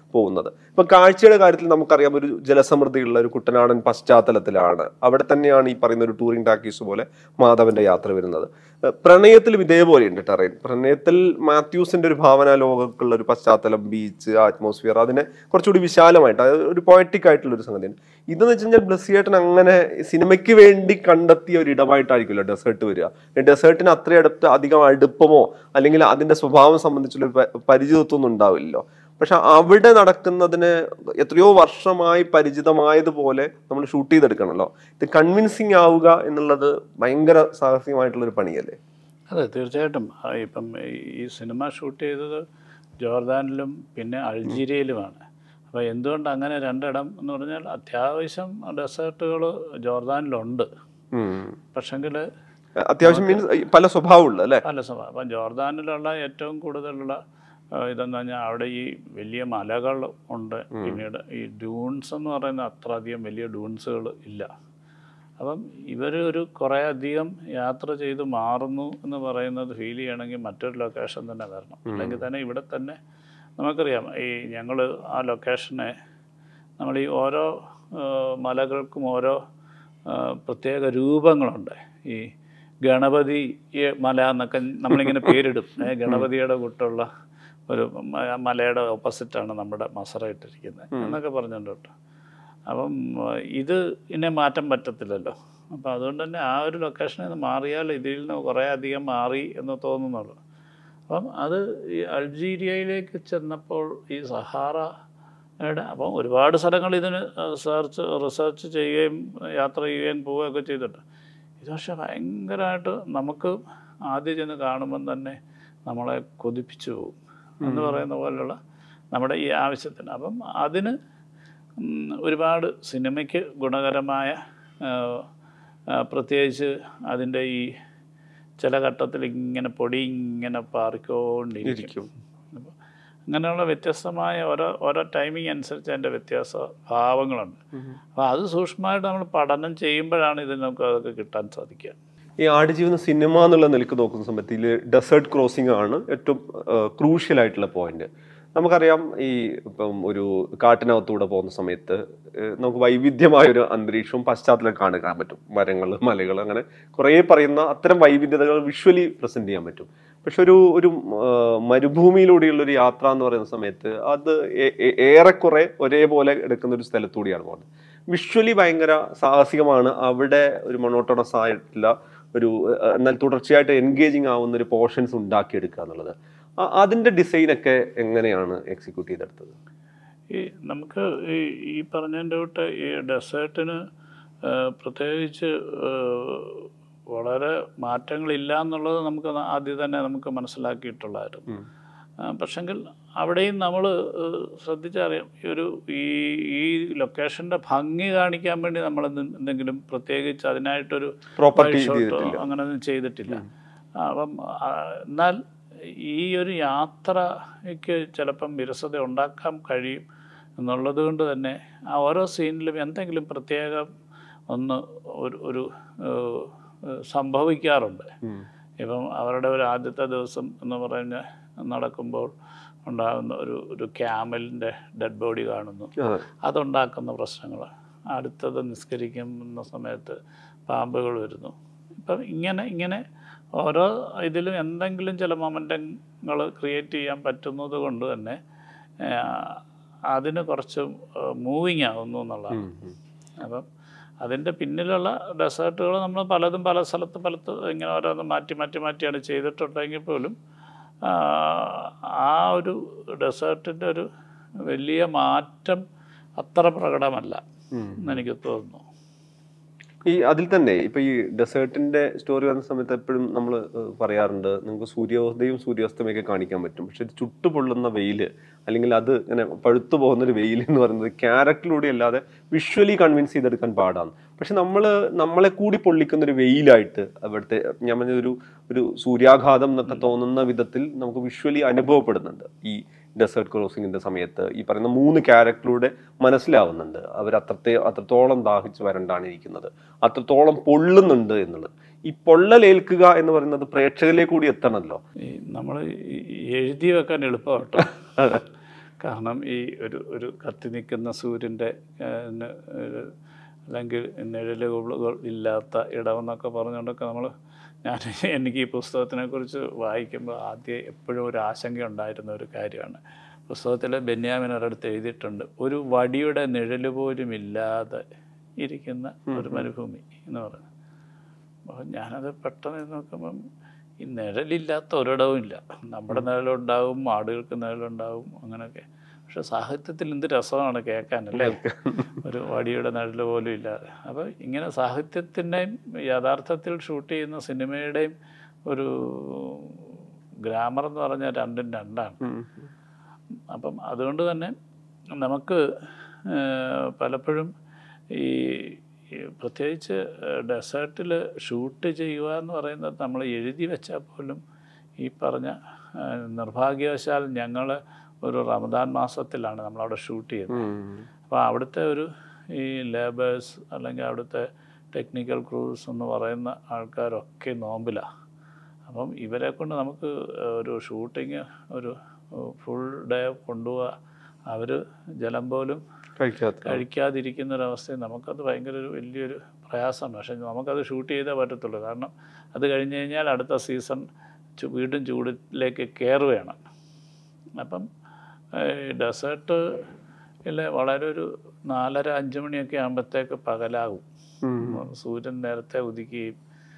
പോകുന്നത് ഇപ്പൊ കാഴ്ചയുടെ കാര്യത്തിൽ നമുക്കറിയാം ഒരു ജലസമൃദ്ധിയുള്ള ഒരു കുട്ടനാടൻ പശ്ചാത്തലത്തിലാണ് അവിടെ തന്നെയാണ് ഈ പറയുന്ന ഒരു ടൂറിംഗ് ടാക്കീസ് പോലെ മാധവന്റെ യാത്ര വരുന്നത് ഏഹ് പ്രണയത്തിലും ഇതേപോലെയുണ്ട് ടെറൈൻ പ്രണയത്തിൽ മാത്യൂസിന്റെ ഒരു ഭാവന ലോകക്കുള്ള ഒരു പശ്ചാത്തലം ബീച്ച് ആറ്റ്മോസ്ഫിയർ അതിനെ കുറച്ചുകൂടി വിശാലമായിട്ട് അത് ഒരു പോയറ്റിക് ആയിട്ടുള്ള ഒരു സംഗതിയാണ് ഇതെന്ന് വെച്ച് കഴിഞ്ഞാൽ ബ്ലസ്സിയേട്ടൻ അങ്ങനെ സിനിമയ്ക്ക് വേണ്ടി കണ്ടെത്തിയ ഒരു ഇടമായിട്ടായിരിക്കുമല്ലോ ഡെസേർട്ട് വരിക ഡെസേർട്ടിന് അത്ര അടുത്ത് അധികം അടുപ്പമോ അല്ലെങ്കിൽ അതിന്റെ സ്വഭാവം സംബന്ധിച്ചുള്ള ഒരു പ- പരിചിതത്വമൊന്നും ഉണ്ടാവില്ലല്ലോ പക്ഷെ അവിടെ നടക്കുന്നതിന് എത്രയോ വർഷമായി പരിചിതമായതുപോലെ നമ്മൾ ഷൂട്ട് ചെയ്തെടുക്കണമല്ലോ ഇത് കൺവിൻസിങ് ആവുക എന്നുള്ളത് ഭയങ്കര സാഹസികമായിട്ടുള്ള ഒരു പണിയല്ലേ അതെ തീർച്ചയായിട്ടും ആ, ഇപ്പം ഈ- ഈ സിനിമ ഷൂട്ട് ചെയ്തത് ജോർദാനിലും പിന്നെ അൾജീരിയയിലുമാണ് അപ്പോൾ എന്തുകൊണ്ട് അങ്ങനെ രണ്ടിടം എന്ന് പറഞ്ഞാൽ അത്യാവശ്യം ഡെസേർട്ടുകൾ ജോർദാനിലുണ്ട് ഉം. പക്ഷെങ്കിൽ അത്യാവശ്യം മീൻസ് പല സ്വഭാവമുള്ള അല്ലേ പല സമയം അപ്പം ജോർദാനിലുള്ള ഏറ്റവും കൂടുതലുള്ള ആ, ഇതെന്ന് പറഞ്ഞാൽ അവിടെ ഈ വലിയ മലകൾ ഉണ്ട് പിന്നീട് ഈ ഡ്യൂൺസ് എന്ന് പറയുന്ന അത്ര അധികം വലിയ ഡ്യൂൺസുകൾ ഇല്ല അപ്പം ഇവർ ഒരു കുറേ അധികം യാത്ര ചെയ്ത് മാറുന്നു എന്ന് പറയുന്നത് ഫീൽ ചെയ്യണമെങ്കിൽ മറ്റൊരു ലൊക്കേഷൻ തന്നെ വരണം അല്ലെങ്കിൽ തന്നെ ഇവിടെ തന്നെ നമുക്കറിയാം ഈ ഞങ്ങൾ ആ ലൊക്കേഷനെ നമ്മൾ ഈ ഓരോ ആ, മലകൾക്കും ഓരോ ആ, പ്രത്യേക രൂപങ്ങളുണ്ട് ഈ ഗണപതി മല എന്നൊക്കെ നമ്മളിങ്ങനെ പേരിടും ഏ, ഗണപതിയുടെ കൂട്ടുള്ള ഒരു മ- മലയുടെ ഓപ്പോസിറ്റാണ് നമ്മുടെ മസറ ഇട്ടിരിക്കുന്നത് എന്നൊക്കെ പറഞ്ഞിട്ടുണ്ട് കേട്ടോ അപ്പം ആ, ഇത് ഇന്നെ മാറ്റം പറ്റത്തില്ലല്ലോ അപ്പം അതുകൊണ്ട് തന്നെ ആ ഒരു ലൊക്കേഷനിൽ നിന്ന് മാറിയാൽ ഇതിൽ നിന്ന് കുറേ അധികം മാറി എന്ന് തോന്നുന്നുള്ളൂ അപ്പം അത് ഈ അൾജീരിയയിലേക്ക് ചെന്നപ്പോൾ ഈ സഹാറയുടെ അപ്പം ഒരുപാട് സ്ഥലങ്ങൾ ഇതിന് സെർച്ച് റിസർച്ച് ചെയ്യുകയും യാത്ര ചെയ്യുകയും പോവുകയൊക്കെ ചെയ്തിട്ട് ഇത് പക്ഷേ ഭയങ്കരമായിട്ട് നമുക്ക് ആദ്യം ചെന്ന് കാണുമ്പം തന്നെ നമ്മളെ കൊതിപ്പിച്ചു പോകും എന്ന് പറയുന്ന പോലുള്ള നമ്മുടെ ഈ ആവശ്യത്തിന് അപ്പം അതിന് ഉം, ഒരുപാട് സിനിമയ്ക്ക് ഗുണകരമായ ആ, ആ, പ്രത്യേകിച്ച് അതിൻ്റെ ഈ ചില ഘട്ടത്തിൽ ഇങ്ങനെ പൊടി ഇങ്ങനെ പാറിക്കൊണ്ടിരിക്കും ഇരിക്കും അപ്പോൾ അങ്ങനെയുള്ള വ്യത്യസ്തമായ ഓരോ ഓരോ ടൈമിംഗ് അനുസരിച്ച് അതിൻ്റെ വ്യത്യാസ ഭാവങ്ങളുണ്ട് അപ്പോൾ അത് സൂക്ഷ്മമായിട്ട് നമ്മൾ പഠനം ചെയ്യുമ്പോഴാണ് ഇത് നമുക്ക് അതൊക്കെ കിട്ടാൻ സാധിക്കുക ഈ ആടുജീവിതം സിനിമ എന്നുള്ള നിലക്ക് നോക്കുന്ന സമയത്ത് ഇതിൽ ഡെസേർട്ട് ക്രോസിംഗ് ആണ് ഏറ്റവും ക്രൂഷ്യൽ ആയിട്ടുള്ള പോയിന്റ് നമുക്കറിയാം ഈ ഇപ്പം ഒരു കാട്ടിനകത്തൂടെ പോകുന്ന സമയത്ത് ഏഹ്, നമുക്ക് വൈവിധ്യമായ ഒരു അന്തരീക്ഷവും പശ്ചാത്തലം കാണാൻ പറ്റും മരങ്ങൾ മലകൾ അങ്ങനെ കുറേ പറയുന്ന അത്തരം വൈവിധ്യതകൾ വിഷ്വലി പ്രസന്റ് ചെയ്യാൻ പറ്റും പക്ഷെ ഒരു ഒരു ആ, മരുഭൂമിയിലൂടെയുള്ള ഒരു യാത്ര എന്ന് പറയുന്ന സമയത്ത് അത് ഏ- ഏ- ഏറെക്കുറെ ഒരേപോലെ എടുക്കുന്ന ഒരു സ്ഥലത്തൂടെയാണ് പോകുന്നത് വിഷ്വലി ഭയങ്കര സാഹസികമാണ് അവിടെ ഒരു മൊണോട്ടോണസ് ആയിട്ടുള്ള ഒരു ആ, എന്നാൽ തുടർച്ചയായിട്ട് എൻഗേജിങ് ആവുന്ന ഒരു പോർഷൻസ് ഉണ്ടാക്കിയെടുക്കുക എന്നുള്ളത് ആ- അതിന്റെ ഡിസൈൻ ഒക്കെ എങ്ങനെയാണ് എക്സിക്യൂട്ട് ചെയ്തെടുത്തത് ഈ നമുക്ക് ഈ ഈ പറഞ്ഞതിൻ്റെ കൂട്ട് ഈ ഡെസേർട്ടിന് പ്രത്യേകിച്ച് ആ, വളരെ മാറ്റങ്ങളില്ല എന്നുള്ളത് നമുക്ക് ആദ്യം തന്നെ നമുക്ക് മനസ്സിലാക്കിയിട്ടുള്ളായിരുന്നു ഉം. ആ, പക്ഷെങ്കിൽ അവിടെയും നമ്മൾ ശ്രദ്ധിച്ചറിയാം ഈ ഒരു ഈ ഈ ലൊക്കേഷൻ്റെ ഭംഗി കാണിക്കാൻ വേണ്ടി നമ്മൾ എന്തെങ്കിലും പ്രത്യേകിച്ച് അതിനായിട്ടൊരു പ്രോപ്പർട്ടി വഴി ഷോട്ടോ ചെയ്തിട്ടില്ല അങ്ങനെയൊന്നും ചെയ്തിട്ടില്ല അപ്പം ആ, എന്നാൽ ഈ ഒരു യാത്രയ്ക്ക് ചിലപ്പം വിരസത ഉണ്ടാക്കാൻ കഴിയും എന്നുള്ളത് കൊണ്ട് തന്നെ ആ ഓരോ സീനിലും എന്തെങ്കിലും പ്രത്യേകം ഒന്ന് ഒരു ഒരു ഏഹ്, ഏഹ്, സംഭവിക്കാറുണ്ട് ഉം. ഇപ്പം അവരുടെ ഒരു ആദ്യത്തെ ദിവസം എന്ന് പറഞ്ഞ് നടക്കുമ്പോൾ ഉണ്ടാകുന്ന ഒരു ഒരു ക്യാമലിൻ്റെ ഡെഡ് ബോഡി കാണുന്നു അതെ അതുണ്ടാക്കുന്ന പ്രശ്നങ്ങൾ അടുത്തത് നിസ്കരിക്കുന്ന സമയത്ത് പാമ്പുകൾ വരുന്നു ഇപ്പം ഇങ്ങനെ ഇങ്ങനെ ഓരോ ഇതിലും എന്തെങ്കിലും ചില മൊമെൻ്റങ്ങൾ ക്രിയേറ്റ് ചെയ്യാൻ പറ്റുന്നത് കൊണ്ട് തന്നെ ആ, അതിന് കുറച്ച് മൂവിങ് ആകുന്നു എന്നുള്ളതാണ് ഉം, ഉം. അപ്പം അതിൻ്റെ പിന്നിലുള്ള ഡെസേർട്ടുകൾ നമ്മൾ പലതും പല സ്ഥലത്ത് പലത്ത് ഇങ്ങനെ ഓരോന്ന് മാറ്റി മാറ്റി മാറ്റിയാണ് ചെയ്തിട്ടുണ്ടെങ്കിൽ പോലും ആ, ആ ഒരു ഡെസേർട്ടിൻ്റെ ഒരു വലിയ മാറ്റം അത്ര പ്രകടമല്ല ഉം. എന്നെനിക്ക് തോന്നുന്നു ഈ അതിൽ തന്നെ ഇപ്പൊ ഈ ഡെസേർട്ടിന്റെ സ്റ്റോറി വരുന്ന സമയത്ത് എപ്പോഴും നമ്മൾ പറയാറുണ്ട് നിങ്ങൾക്ക് സൂര്യോദയവും സൂര്യാസ്തമയൊക്കെ കാണിക്കാൻ പറ്റും പക്ഷെ ഇത് ചുട്ടുപൊള്ളുന്ന വെയില് അല്ലെങ്കിൽ അത് ഇങ്ങനെ പഴുത്തു പോകുന്ന ഒരു വെയിൽ എന്ന് പറയുന്നത് ക്യാരക്ടറിലൂടെ അല്ലാതെ വിഷ്വലി കൺവിൻസ് ചെയ്തെടുക്കാൻ പാടാണ് പക്ഷെ നമ്മൾ നമ്മളെ കൂടി പൊള്ളിക്കുന്ന ഒരു വെയിലായിട്ട് അവിടുത്തെ ഞാൻ പറഞ്ഞ ഒരു ഒരു സൂര്യാഘാതം എന്നൊക്കെ തോന്നുന്ന വിധത്തിൽ നമുക്ക് വിഷ്വലി അനുഭവപ്പെടുന്നുണ്ട് ഈ ഡെസേർട്ട് ക്രോസിങ്ങിന്റെ സമയത്ത് ഈ പറയുന്ന മൂന്ന് ക്യാരക്ടറിലൂടെ മനസ്സിലാവുന്നുണ്ട് അവർ അത്രത്തെ അത്രത്തോളം ദാഹിച്ച് വരണ്ടാണ് ഇരിക്കുന്നത് അത്രത്തോളം പൊള്ളുന്നുണ്ട് എന്നുള്ളത് ഈ പൊള്ളലേൽക്കുക എന്ന് പറയുന്നത് പ്രേക്ഷകരിലേക്ക് കൂടി എത്തണമല്ലോ ഈ നമ്മൾ എഴുതി വെക്കാൻ എളുപ്പമാട്ടോ കാരണം ഈ ഒരു ഒരു കത്തി നിൽക്കുന്ന സൂര്യൻ്റെ അല്ലെങ്കിൽ നിഴലുകൾ ഇല്ലാത്ത ഇടമെന്നൊക്കെ പറഞ്ഞുകൊണ്ടൊക്കെ നമ്മൾ ഞാൻ എനിക്ക് ഈ പുസ്തകത്തിനെ കുറിച്ച് വായിക്കുമ്പോൾ ആദ്യം എപ്പോഴും ഒരു ആശങ്ക ഉണ്ടായിരുന്ന ഒരു കാര്യമാണ് പുസ്തകത്തിൽ ബെന്യാമിൻ ഒരിടത്ത് എഴുതിയിട്ടുണ്ട് ഒരു വടിയുടെ നിഴൽ പോലും ഇല്ലാതെ ഇരിക്കുന്ന ഒരു മരുഭൂമി എന്ന് പറയുന്നത് അപ്പോൾ ഞാനത് പെട്ടെന്ന് നോക്കുമ്പം ഈ നിഴലില്ലാത്ത ഒരിടവും ഇല്ല നമ്മുടെ നിഴലുണ്ടാവും ആടുകൾക്ക് നിഴലുണ്ടാവും അങ്ങനെയൊക്കെ പക്ഷെ സാഹിത്യത്തിൽ എന്ത് രസമാണ് കേൾക്കാനല്ലേ ഒരു വടിയുടെ നിഴൽ പോലും ഇല്ലാതെ അപ്പോൾ ഇങ്ങനെ സാഹിത്യത്തിൻ്റെയും യഥാർത്ഥത്തിൽ ഷൂട്ട് ചെയ്യുന്ന സിനിമയുടെയും ഒരു ഗ്രാമർ എന്ന് പറഞ്ഞാൽ രണ്ടും രണ്ടാണ് ഉം. അപ്പം അതുകൊണ്ട് തന്നെ നമുക്ക് ഏഹ്, പലപ്പോഴും ഈ ഈ പ്രത്യേകിച്ച് ഡെസേർട്ടിൽ ഷൂട്ട് ചെയ്യുക എന്ന് പറയുന്നത് നമ്മൾ എഴുതി വെച്ചാൽ പോലും ഈ പറഞ്ഞ ഏഹ്, നിർഭാഗ്യവശാൽ ഞങ്ങൾ ഒരു റമദാൻ മാസത്തിലാണ് നമ്മളവിടെ ഷൂട്ട് ചെയ്യുന്നത് ഉം. അപ്പോൾ അവിടുത്തെ ഒരു ഈ ലേബേഴ്സ് അല്ലെങ്കിൽ അവിടുത്തെ ടെക്നിക്കൽ ക്രൂസ് എന്ന് പറയുന്ന ആൾക്കാരൊക്കെ നോമ്പിലാണ് അപ്പം ഇവരെ കൊണ്ട് നമുക്ക് ഒരു ഷൂട്ടിങ് ഒരു ഫുൾ ഡേ കൊണ്ടുപോവുക അവർ ജലം പോലും കഴിക്കാത്ത കഴിക്കാതിരിക്കുന്ന ഒരവസ്ഥയും നമുക്കത് ഭയങ്കര ഒരു വലിയൊരു പ്രയാസമാണ് പക്ഷേ നമുക്കത് ഷൂട്ട് ചെയ്തേ പറ്റത്തുള്ളൂ കാരണം അത് കഴിഞ്ഞ് കഴിഞ്ഞാൽ അടുത്ത സീസൺ ചു- വീണ്ടും ചൂടിലേക്ക് കയറുകയാണ് അപ്പം ഡെസേർട്ട് ഇല്ല വളരെ ഒരു നാലര അഞ്ച് മണിയൊക്കെ ആകുമ്പോഴത്തേക്ക് പകലാകും ഉം. സൂര്യൻ നേരത്തെ ഉദിക്കുകയും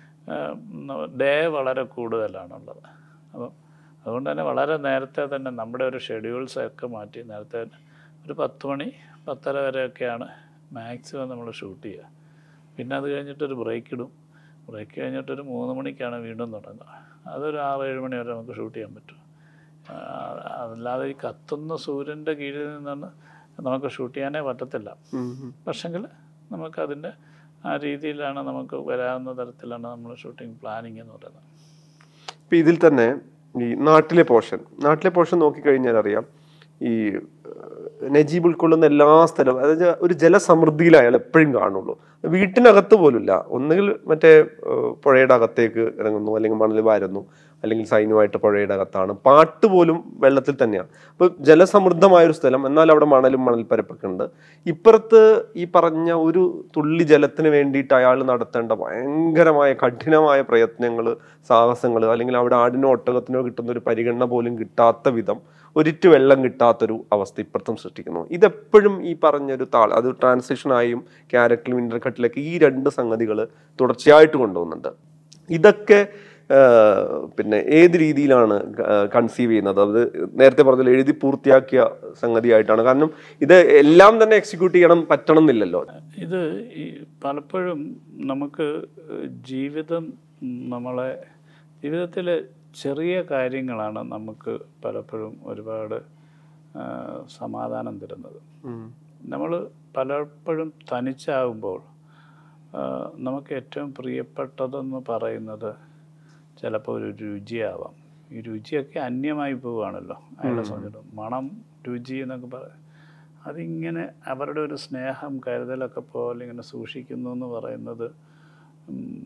ഡേ വളരെ കൂടുതലാണുള്ളത് അപ്പം അതുകൊണ്ട് തന്നെ വളരെ നേരത്തെ തന്നെ നമ്മുടെ ഒരു ഷെഡ്യൂൾസ് ഒക്കെ മാറ്റി നേരത്തെ തന്നെ ഒരു പത്ത് മണി പത്തര വരെയൊക്കെയാണ് മാക്സിമം നമ്മൾ ഷൂട്ട് ചെയ്യുക പിന്നെ അത് കഴിഞ്ഞിട്ടൊരു ബ്രേക്ക് ഇടും ബ്രേക്ക് കഴിഞ്ഞിട്ടൊരു മൂന്ന് മണിക്കാണ് വീണ്ടും തുടങ്ങുക അതൊരു ആറ് ഏഴ് മണി വരെ നമുക്ക് ഷൂട്ട് ചെയ്യാൻ പറ്റും ആ, അല്ലാതെ ഈ കത്തുന്ന സൂര്യൻ്റെ കീഴിൽ നിന്നാണ് നമുക്ക് ഷൂട്ട് ചെയ്യാനേ പറ്റത്തില്ല ഉം. ഉം. പക്ഷെങ്കിൽ നമുക്കതിൻ്റെ ആ രീതിയിലാണ് നമുക്ക് വരാവുന്ന തരത്തിലാണ് നമ്മൾ ഷൂട്ടിംഗ് പ്ലാനിങ് എന്ന് പറയുന്നത് ഇപ്പൊ ഇതിൽ തന്നെ ഈ നാട്ടിലെ പോർഷൻ നാട്ടിലെ പോർഷൻ നോക്കിക്കഴിഞ്ഞാൽ അറിയാം ഈ ഏഹ്, നജീബ് ഉൾക്കൊള്ളുന്ന എല്ലാ സ്ഥലവും അതായത് ഒരു ജലസമൃദ്ധിയിൽ അയാൾ എപ്പോഴും കാണുള്ളൂ വീട്ടിനകത്ത് പോലുമില്ല ഒന്നുകിൽ മറ്റേ ഏഹ്, പുഴയുടെ അകത്തേക്ക് ഇറങ്ങുന്നു അല്ലെങ്കിൽ മണൽ വാരുന്നു അല്ലെങ്കിൽ സൈന്യമായിട്ട് പുഴയുടെ അകത്താണ് പാട്ട് പോലും വെള്ളത്തിൽ തന്നെയാണ് അപ്പോൾ ജലസമൃദ്ധമായ ഒരു സ്ഥലം എന്നാൽ അവിടെ മണലും മണൽപ്പരപ്പൊക്കെ ഉണ്ട് ഇപ്പുറത്ത് ഈ പറഞ്ഞ ഒരു തുള്ളി ജലത്തിന് വേണ്ടിയിട്ട് അയാൾ നടത്തേണ്ട ഭയങ്കരമായ കഠിനമായ പ്രയത്നങ്ങൾ സാഹസങ്ങൾ അല്ലെങ്കിൽ അവിടെ ആടിനോ ഒട്ടകത്തിനോ കിട്ടുന്ന ഒരു പരിഗണന പോലും കിട്ടാത്ത വിധം ഒരിറ്റു വെള്ളം കിട്ടാത്തൊരു അവസ്ഥ ഇപ്പുറത്തും സൃഷ്ടിക്കുന്നു ഇതെപ്പോഴും ഈ പറഞ്ഞൊരു താൾ അത് ട്രാൻസിഷനായും ക്യാരക്ടറിലും ഇന്റർകട്ടിലൊക്കെ ഈ രണ്ട് സംഗതികൾ തുടർച്ചയായിട്ട് കൊണ്ടുപോകുന്നുണ്ട് ഇതൊക്കെ ആ, പിന്നെ ഏത് രീതിയിലാണ് കൺസീവ് ചെയ്യുന്നത് അത് നേരത്തെ പറഞ്ഞ എഴുതി പൂർത്തിയാക്കിയ സംഗതിയായിട്ടാണ് കാരണം ഇത് എല്ലാം തന്നെ എക്സിക്യൂട്ട് ചെയ്യണം പറ്റണം എന്നില്ലല്ലോ ഇത് ഈ പലപ്പോഴും നമുക്ക് ജീവിതം നമ്മളെ ജീവിതത്തിലെ ചെറിയ കാര്യങ്ങളാണ് നമുക്ക് പലപ്പോഴും ഒരുപാട് ആ, സമാധാനം തരുന്നത് ഉം. നമ്മൾ പലപ്പോഴും തനിച്ചാകുമ്പോൾ ആ, നമുക്ക് ഏറ്റവും പ്രിയപ്പെട്ടതെന്ന് പറയുന്നത് ചിലപ്പോൾ ഒരു രുചിയാവാം ഈ രുചിയൊക്കെ അന്യമായി പോവുകയാണല്ലോ അയാളെ സംബന്ധിച്ചിടത്തോളം മണം രുചി എന്നൊക്കെ പറയും അതിങ്ങനെ അവരുടെ ഒരു സ്നേഹം കരുതലൊക്കെ പോലെ ഇങ്ങനെ സൂക്ഷിക്കുന്നു എന്ന് പറയുന്നത് ഉം,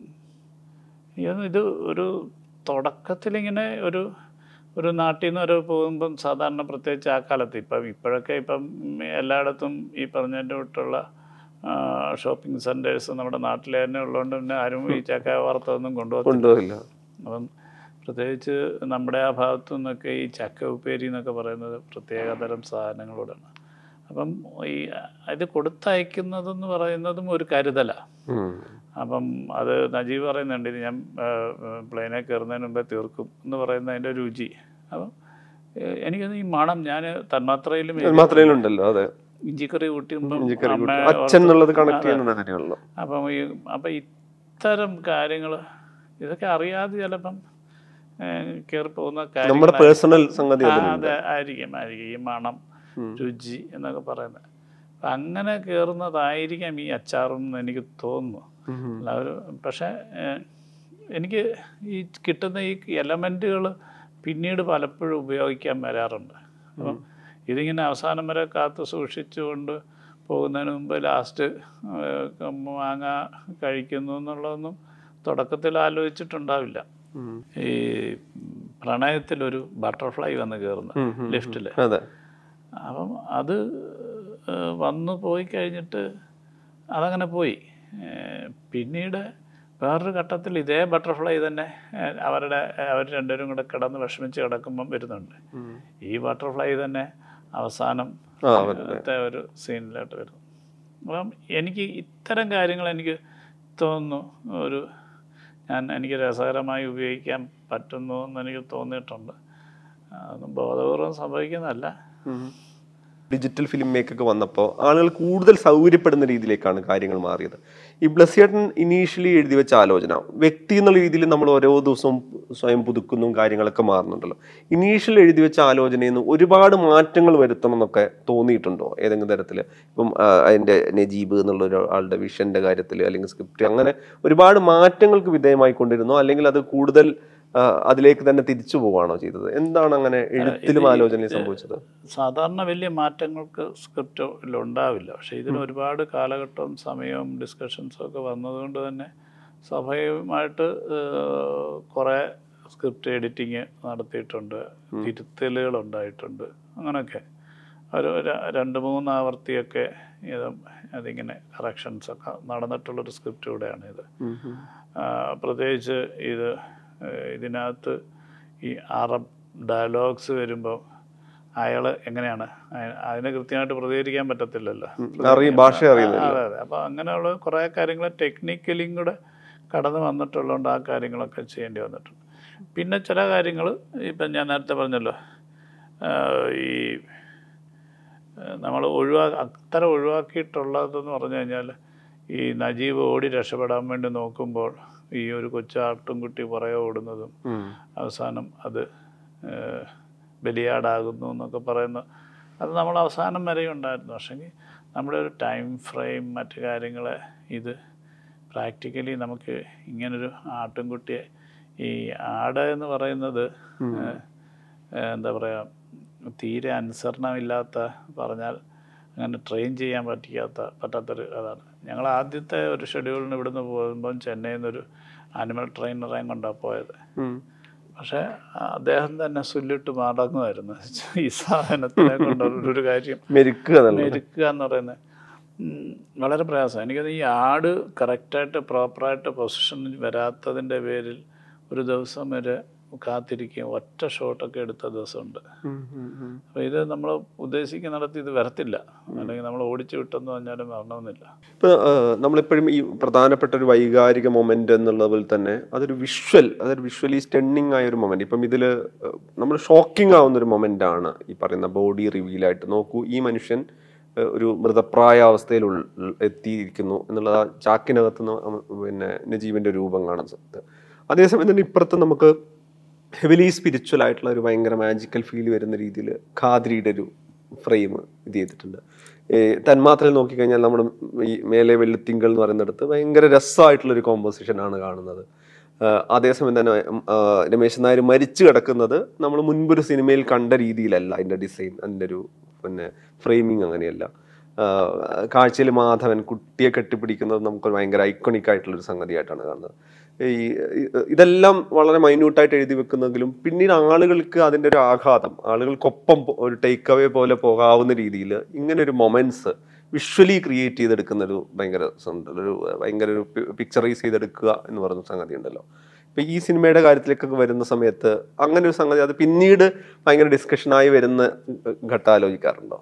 ഇത് ഇത് ഒരു തുടക്കത്തിലിങ്ങനെ ഒരു ഒരു നാട്ടിൽ നിന്ന് ഒരു പോകുമ്പം സാധാരണ പ്രത്യേകിച്ച് ആ കാലത്ത് ഇപ്പം ഇപ്പോഴൊക്കെ ഇപ്പം എല്ലായിടത്തും ഈ പറഞ്ഞതിൻ്റെ വിട്ടുള്ള ഷോപ്പിംഗ് സെൻറ്റേഴ്സ് നമ്മുടെ നാട്ടിൽ തന്നെ ഉള്ളതുകൊണ്ട് പിന്നെ ആരും ഈ ചക്ക വറുത്തതൊന്നും കൊണ്ടുപോകത്തില്ല കൊണ്ടുപോയില്ല അപ്പം പ്രത്യേകിച്ച് നമ്മുടെ ആ ഭാഗത്തു നിന്നൊക്കെ ഈ ചക്ക ഉപ്പേരി എന്നൊക്കെ പറയുന്നത് പ്രത്യേകതരം സാധനങ്ങളോടാണ് അപ്പം ഈ ഇത് കൊടുത്തയക്കുന്നതെന്ന് പറയുന്നതും ഒരു കരുതലാണ് ഉം. അപ്പം അത് നജീബ് പറയുന്നുണ്ട് ഇത് ഞാൻ പ്ലെയിനെ കയറുന്നതിന് മുമ്പേ തീർക്കും എന്ന് പറയുന്ന അതിൻ്റെ രുചി അപ്പം ഏഹ് എനിക്കത് ഈ മണം ഞാൻ തന്മാത്രയിലും മാത്രയിലുണ്ടല്ലോ അതെ ഇഞ്ചിക്കറി കൂട്ടിയുമ്പം ഇഞ്ചിക്കറി അമ്മ കൂട്ടി. അച്ഛൻ എന്നുള്ളത് കണക്ട് അതെ. ചെയ്യുന്നത് അങ്ങനെയാണല്ലോ അപ്പം ഈ അപ്പം ഇത്തരം കാര്യങ്ങൾ ഇതൊക്കെ അറിയാതെ ചിലപ്പം കയറി പോകുന്ന നമ്മുടെ കാര്യങ്ങൾ പേഴ്സണൽ സംഗതി ആ, അതിലുണ്ട് അതെ ആയിരിക്കും ആയിരിക്കും ഈ മണം ഉം. രുചി എന്നൊക്കെ പറയുന്നത് അപ്പം അങ്ങനെ കയറുന്നതായിരിക്കാം ഈ അച്ചാറും എന്ന് എനിക്ക് തോന്നുന്നു ഉം. എല്ലാവരും പക്ഷേ ഏഹ്, എനിക്ക് ഈ കിട്ടുന്ന ഈ എലമെൻറ്റുകൾ പിന്നീട് പലപ്പോഴും ഉപയോഗിക്കാൻ വരാറുണ്ട് അപ്പം ഇതിങ്ങനെ അവസാനം വരെ കാത്തു സൂക്ഷിച്ചുകൊണ്ട് പോകുന്നതിന് മുമ്പ് ലാസ്റ്റ് മാങ്ങ കഴിക്കുന്നു എന്നുള്ളതൊന്നും തുടക്കത്തിൽ ആലോചിച്ചിട്ടുണ്ടാവില്ല ഉം. ഈ പ്രണയത്തിലൊരു ബട്ടർഫ്ലൈ വന്ന് കയറുന്ന ഉം, ഉം, ലിഫ്റ്റിൽ അതെ അപ്പം അത് ഏഹ്, വന്നു പോയി കഴിഞ്ഞിട്ട് അതങ്ങനെ പോയി ഏഹ്, പിന്നീട് വേറൊരു ഘട്ടത്തിൽ ഇതേ ബട്ടർഫ്ലൈ തന്നെ ഏഹ്, അവരുടെ അവർ രണ്ടുപേരും കൂടെ കിടന്ന് വിഷമിച്ച് കിടക്കുമ്പം വരുന്നുണ്ട് ഈ ബട്ടർഫ്ലൈ തന്നെ അവസാനം ആ അവരുടെ ത്തെ ഒരു സീനിലോട്ട് വരുന്നു അപ്പം എനിക്ക് ഇത്തരം കാര്യങ്ങൾ എനിക്ക് തോന്നുന്നു ഒരു ഞാൻ എനിക്ക് രസകരമായി ഉപയോഗിക്കാൻ പറ്റുന്നു എന്ന് എനിക്ക് തോന്നിയിട്ടുണ്ട് അതൊന്നും ബോധപൂർവം സംഭവിക്കുന്നതല്ല ഡിജിറ്റൽ ഫിലിം മേക്കൊക്കെ വന്നപ്പോൾ ആളുകൾ കൂടുതൽ സൗകര്യപ്പെടുന്ന രീതിയിലേക്കാണ് കാര്യങ്ങൾ മാറിയത് ഈ ബ്ലസ്സിയേട്ടൻ ഇനീഷ്യലി എഴുതി വെച്ച ആലോചന വ്യക്തി എന്നുള്ള രീതിയിൽ നമ്മൾ ഓരോ ദിവസവും സ്വയം പുതുക്കുന്നതും കാര്യങ്ങളൊക്കെ മാറുന്നുണ്ടല്ലോ ഇനീഷ്യൽ എഴുതി വെച്ച ആലോചനയിൽ നിന്ന് ഒരുപാട് മാറ്റങ്ങൾ വരുത്തണം എന്നൊക്കെ തോന്നിയിട്ടുണ്ടോ ഏതെങ്കിലും തരത്തിൽ ഇപ്പം ആ, അതിന്റെ നജീബ് എന്നുള്ള ഒരു ആളുടെ വിഷന്റെ കാര്യത്തിൽ അല്ലെങ്കിൽ സ്ക്രിപ്റ്റ് അങ്ങനെ ഒരുപാട് മാറ്റങ്ങൾക്ക് വിധേയമായിക്കൊണ്ടിരുന്നോ അല്ലെങ്കിൽ അത് കൂടുതൽ ആ, അതിലേക്ക് തന്നെ തിരിച്ചു പോവുകയാണോ ചെയ്തത് എന്താണ് അങ്ങനെ എഴുത്തിലും ആലോചനയും സംഭവിച്ചത് സാധാരണ വലിയ മാറ്റങ്ങൾക്ക് സ്ക്രിപ്റ്റിൽ ഉണ്ടാവില്ല പക്ഷേ ഇതിന് ഒരുപാട് കാലഘട്ടവും സമയവും ഡിസ്കഷൻസും ഒക്കെ വന്നതുകൊണ്ട് തന്നെ സ്വാഭാവികമായിട്ട് ഏഹ്, കുറേ സ്ക്രിപ്റ്റ് എഡിറ്റിങ് നടത്തിയിട്ടുണ്ട് തിരുത്തലുകൾ ഉണ്ടായിട്ടുണ്ട് അങ്ങനെയൊക്കെ ഒരു ര- രണ്ട് മൂന്ന് ആവർത്തിയൊക്കെ ഇത് അതിങ്ങനെ കറക്ഷൻസ് ഒക്കെ നടന്നിട്ടുള്ളൊരു സ്ക്രിപ്റ്റ് കൂടെയാണ് ഇത് ആ, പ്രത്യേകിച്ച് ഇത് ഏഹ്, ഇതിനകത്ത് ഈ അറബ് ഡയലോഗ്സ് വരുമ്പോൾ അയാൾ എങ്ങനെയാണ് അയ- അതിന് കൃത്യമായിട്ട് പ്രതികരിക്കാൻ പറ്റത്തില്ലല്ലോ അറിയും ഭാഷ അറിയുന്നില്ല അതെ അതെ അപ്പോൾ അങ്ങനെയുള്ള കുറേ കാര്യങ്ങൾ ടെക്നിക്കലിയും കൂടെ കടന്നു വന്നിട്ടുള്ളതുകൊണ്ട് ആ കാര്യങ്ങളൊക്കെ ചെയ്യേണ്ടി വന്നിട്ടുണ്ട് പിന്നെ ചില കാര്യങ്ങൾ ഇപ്പം ഞാൻ നേരത്തെ പറഞ്ഞല്ലോ ആ, ഈ നമ്മൾ ഒഴിവാ അത്തരം ഒഴിവാക്കിയിട്ടുള്ളതെന്ന് പറഞ്ഞു കഴിഞ്ഞാൽ ഈ നജീബ് ഓടി രക്ഷപ്പെടാൻ വേണ്ടി നോക്കുമ്പോൾ ഈ ഒരു കൊച്ചാട്ടുംകുട്ടി പുറകെ ഓടുന്നതും ഉം. അവസാനം അത് ഏഹ്, ബലിയാടാകുന്നു എന്നൊക്കെ പറയുന്ന അത് നമ്മൾ അവസാനം വരെ ഉണ്ടായിരുന്നു പക്ഷേങ്കിൽ നമ്മുടെ ഒരു ടൈം ഫ്രെയിം മറ്റു കാര്യങ്ങളെ ഇത് പ്രാക്ടിക്കലി നമുക്ക് ഇങ്ങനൊരു ആട്ടിൻകുട്ടിയെ ഈ ആട് എന്ന് പറയുന്നത് ഏഹ്, ഏഹ്, എന്താ പറയുക തീരെ അനുസരണമില്ലാത്ത പറഞ്ഞാൽ അങ്ങനെ ട്രെയിൻ ചെയ്യാൻ പറ്റിക്കാത്ത പറ്റാത്തൊരു അതാണ് ഞങ്ങൾ ആദ്യത്തെ ഒരു ഷെഡ്യൂളിന് ഇവിടുന്ന് പോകുമ്പം ചെന്നൈയിൽ നിന്നൊരു ആനിമൽ ട്രെയിനറേയും കൊണ്ടാണ് പോയത് ഉം. പക്ഷേ അദ്ദേഹം തന്നെ സുല്ലിട്ട് മടങ്ങുമായിരുന്നു ഈ സാധനത്തിനെ കൊണ്ടുള്ള ഒരു കാര്യം മെരുക്കുക എന്നുള്ളത് മെരുക്കുക എന്ന് പറയുന്നത് ഉം, വളരെ പ്രയാസം എനിക്കത് ഈ ആട് കറക്റ്റായിട്ട് പ്രോപ്പറായിട്ട് പൊസിഷൻ വരാത്തതിൻ്റെ പേരിൽ ഒരു ദിവസം വരെ കാത്തിരിക്കുകയും ഒറ്റ ഷോട്ടൊക്കെ എടുത്ത ദിവസമുണ്ട് ഉം, ഉം, ഉം. അപ്പോൾ ഇത് നമ്മൾ ഉദ്ദേശിക്കുന്നിടത്ത് ഇത് വരത്തില്ല അല്ലെങ്കിൽ നമ്മൾ ഓടിച്ചു വിട്ടെന്ന് പറഞ്ഞാലും വരണമെന്നില്ല ഇപ്പൊ ആ, നമ്മളെപ്പോഴും ഈ പ്രധാനപ്പെട്ട ഒരു വൈകാരിക മൊമെന്റ് എന്നുള്ളതിൽ തന്നെ അതൊരു വിഷ്വൽ അതൊരു വിഷ്വലി സ്റ്റണ്ണിങ് ആയ ഒരു മൊമെന്റ് ഇപ്പം ഇതിൽ നമ്മൾ ഷോക്കിംഗ് ആവുന്ന ഒരു മൊമെന്റ് ആണ് ഈ പറയുന്ന ബോഡി റിവീലായിട്ട് നോക്കൂ ഈ മനുഷ്യൻ ആ, ഒരു മൃതപ്രായാവസ്ഥയിൽ ഉൾ- ഉൾ- എത്തിയിരിക്കുന്നു എന്നുള്ളത് ആ ചാക്കിനകത്ത് നിന്ന് അമ- പിന്നെ നജീബിന്റെ രൂപം കാണാൻ സാധിക്കും അതേസമയം തന്നെ ഇപ്പുറത്ത് നമുക്ക് ഹെവിലി സ്പിരിച്വൽ ആയിട്ടുള്ള ഒരു ഭയങ്കര മാജിക്കൽ ഫീൽ വരുന്ന രീതിയിൽ ഖാദ്രിയുടെ ഒരു ഫ്രെയിം ഇത് ചെയ്തിട്ടുണ്ട് ഈ തന്മാത്രയിൽ നോക്കിക്കഴിഞ്ഞാൽ നമ്മുടെ ഈ മേലെ വെള്ളിത്തിങ്കൾ എന്ന് പറയുന്നിടത്ത് ഭയങ്കര രസമായിട്ടുള്ള ഒരു കോമ്പോസിഷൻ ആണ് കാണുന്നത് ആഹ് അതേസമയം തന്നെ ഉം, ആഹ് രമേശൻ നായർ മരിച്ചു കിടക്കുന്നത് നമ്മൾ മുൻപൊരു സിനിമയിൽ കണ്ട രീതിയിലല്ല അതിൻ്റെ ഡിസൈൻ അതിൻ്റെ ഒരു പിന്നെ ഫ്രെയിമിങ് അങ്ങനെയല്ല കാഴ്ചയിൽ മാധവൻ കുട്ടിയെ കെട്ടിപ്പിടിക്കുന്നത് നമുക്ക് ഭയങ്കര ഐക്കണിക് ആയിട്ടുള്ള ഒരു സംഗതിയായിട്ടാണ് കാണുന്നത് ഈ ഈ- ഇതെല്ലാം വളരെ മൈന്യൂട്ടായിട്ട് എഴുതി വെക്കുന്നെങ്കിലും പിന്നീട് ആളുകൾക്ക് അതിൻ്റെ ഒരു ആഘാതം ആളുകൾക്കൊപ്പം പോ- ഒരു ടേക്ക് അവേ പോലെ പോകാവുന്ന രീതിയിൽ ഇങ്ങനെ ഒരു മൊമെന്റ്സ് വിഷ്വലി ക്രിയേറ്റ് ചെയ്തെടുക്കുന്ന ഒരു ഭയങ്കര സം- ഒരു ഭയങ്കര ഒരു പിക്ചറൈസ് ചെയ്തെടുക്കുക എന്ന് പറയുന്ന സംഗതി ഉണ്ടല്ലോ ഇപ്പൊ ഈ സിനിമയുടെ കാര്യത്തിലേക്കൊക്കെ വരുന്ന സമയത്ത് അങ്ങനെ ഒരു സംഗതി അത് പിന്നീട് ഭയങ്കര ഡിസ്കഷനായി വരുന്ന ഘട്ടം ആലോചിക്കാറുണ്ടോ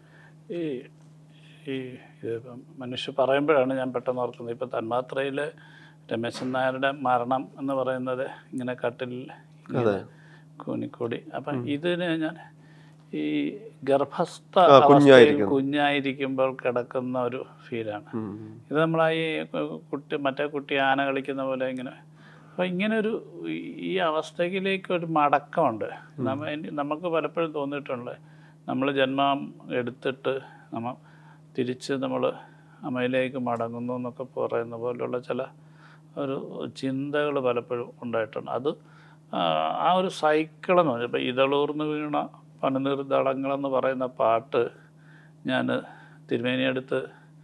ഈ ഈ ഇത് ഇപ്പം മനുഷ്യ പറയുമ്പോഴാണ് ഞാൻ പെട്ടെന്ന് ഓർക്കുന്നത് ഇപ്പം തന്മാത്രയിൽ രമേശൻ നായരുടെ മരണം എന്ന് പറയുന്നത് ഇങ്ങനെ കട്ടിൽ അതെ. കൂനിക്കൂടി അപ്പം ഇതിന് ഞാൻ ഈ ഗർഭസ്ഥ ആ, അവസ്ഥയിൽ കുഞ്ഞായിരിക്കുന്നു. കുഞ്ഞായിരിക്കുമ്പോൾ കിടക്കുന്ന ഒരു ഫീലാണ് ഇത് നമ്മളാ ഈ കുട്ടി മറ്റേ കുട്ടി ആന കളിക്കുന്ന പോലെ ഇങ്ങനെ അപ്പോൾ ഇങ്ങനെ ഒരു ഈ- ഈ അവസ്ഥയിലേക്ക് ഒരു മടക്കമുണ്ട് നമ്മ എനി- നമുക്ക് പലപ്പോഴും തോന്നിയിട്ടുണ്ട് നമ്മൾ ജന്മം എടുത്തിട്ട് നമ്മൾ തിരിച്ച് നമ്മൾ അമ്മയിലേക്ക് മടങ്ങുന്നു എന്നൊക്കെ പറയുന്ന പോലുള്ള ചില ഒരു ചിന്തകൾ പലപ്പോഴും ഉണ്ടായിട്ടുണ്ട് അത് ആ, ആ ഒരു സൈക്കിളെന്ന് പറഞ്ഞാൽ ഇപ്പോൾ ഇതളൂർന്ന് വീണ പണിനീർദളങ്ങളെന്ന് പറയുന്ന പാട്ട് ഞാൻ തിരുമേനിയടുത്ത്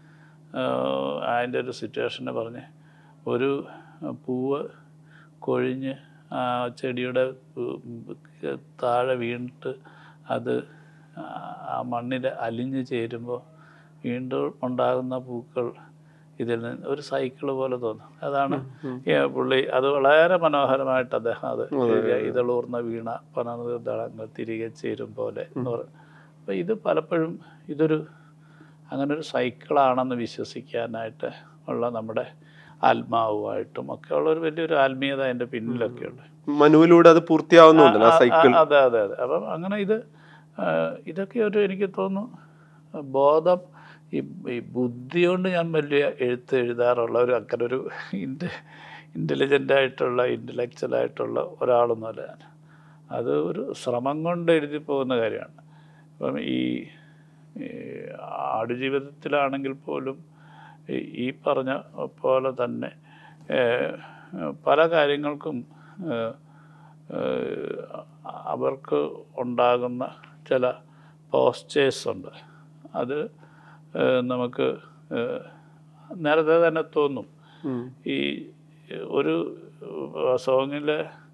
അതിൻ്റെ ഒരു സിറ്റുവേഷനെ പറഞ്ഞ് ഒരു പൂവ് കൊഴിഞ്ഞ് ആ ചെടിയുടെ പു- താഴെ വീണിട്ട് അത് ആ- ആ മണ്ണിൽ അലിഞ്ഞു ചേരുമ്പോൾ വീണ്ടും ഉണ്ടാകുന്ന പൂക്കൾ ഇതിൽ നിന്ന് ഒരു സൈക്കിൾ പോലെ തോന്നും അതാണ് ഈ പുള്ളി അത് വളരെ മനോഹരമായിട്ട് അദ്ദേഹം അത് എഴുതിയ ഇതളൂർന്ന വീണ പനതളങ്ങൾ തിരികെ ചേരും പോലെ എന്ന് പറയും അപ്പോൾ ഇത് പലപ്പോഴും ഇതൊരു അങ്ങനെ ഒരു സൈക്കിളാണെന്ന് വിശ്വസിക്കാനായിട്ട് ഉള്ള നമ്മുടെ ആത്മാവുമായിട്ടും ഒക്കെ ഉള്ള ഒരു വലിയൊരു ആത്മീയത അതിൻ്റെ പിന്നിലൊക്കെ ഉണ്ട് മനുവിലൂടെ അത് പൂർത്തിയാവുന്നുണ്ട് ആ ആ- സൈക്കിൾ ആ- അതെ അതെ അതെ അപ്പം അങ്ങനെ ഇത് ആ, ഇതൊക്കെ ഒരു എനിക്ക് തോന്നുന്നു ബോധം ഈ ഈ ബുദ്ധി കൊണ്ട് ഞാൻ വലിയ എഴുത്ത് എഴുതാറുള്ള ഒരു അങ്ങനെ ഒരു ഇൻ്റ ഇൻ്റലിജൻ്റ് ആയിട്ടുള്ള ഇൻ്റലക്ച്വൽ ആയിട്ടുള്ള ഒരാളൊന്നുമല്ല ഞാൻ അത് ഒരു ശ്രമം കൊണ്ട് എഴുതി പോകുന്ന കാര്യമാണ് അപ്പം ഈ ഈ ആടുജീവിതത്തിലാണെങ്കിൽ പോലും ഈ- ഈ പറഞ്ഞ പോലെ തന്നെ ഏഹ്, പല കാര്യങ്ങൾക്കും ഏഹ്, ഏഹ്, അവർക്ക് ഉണ്ടാകുന്ന ചില പോസ്റ്റേഴ്സ് ഉണ്ട് അത് ഏഹ്, നമുക്ക് ഏഹ്, നേരത്തെ തന്നെ തോന്നും ഈ ഒരു സോങ്ങിൽ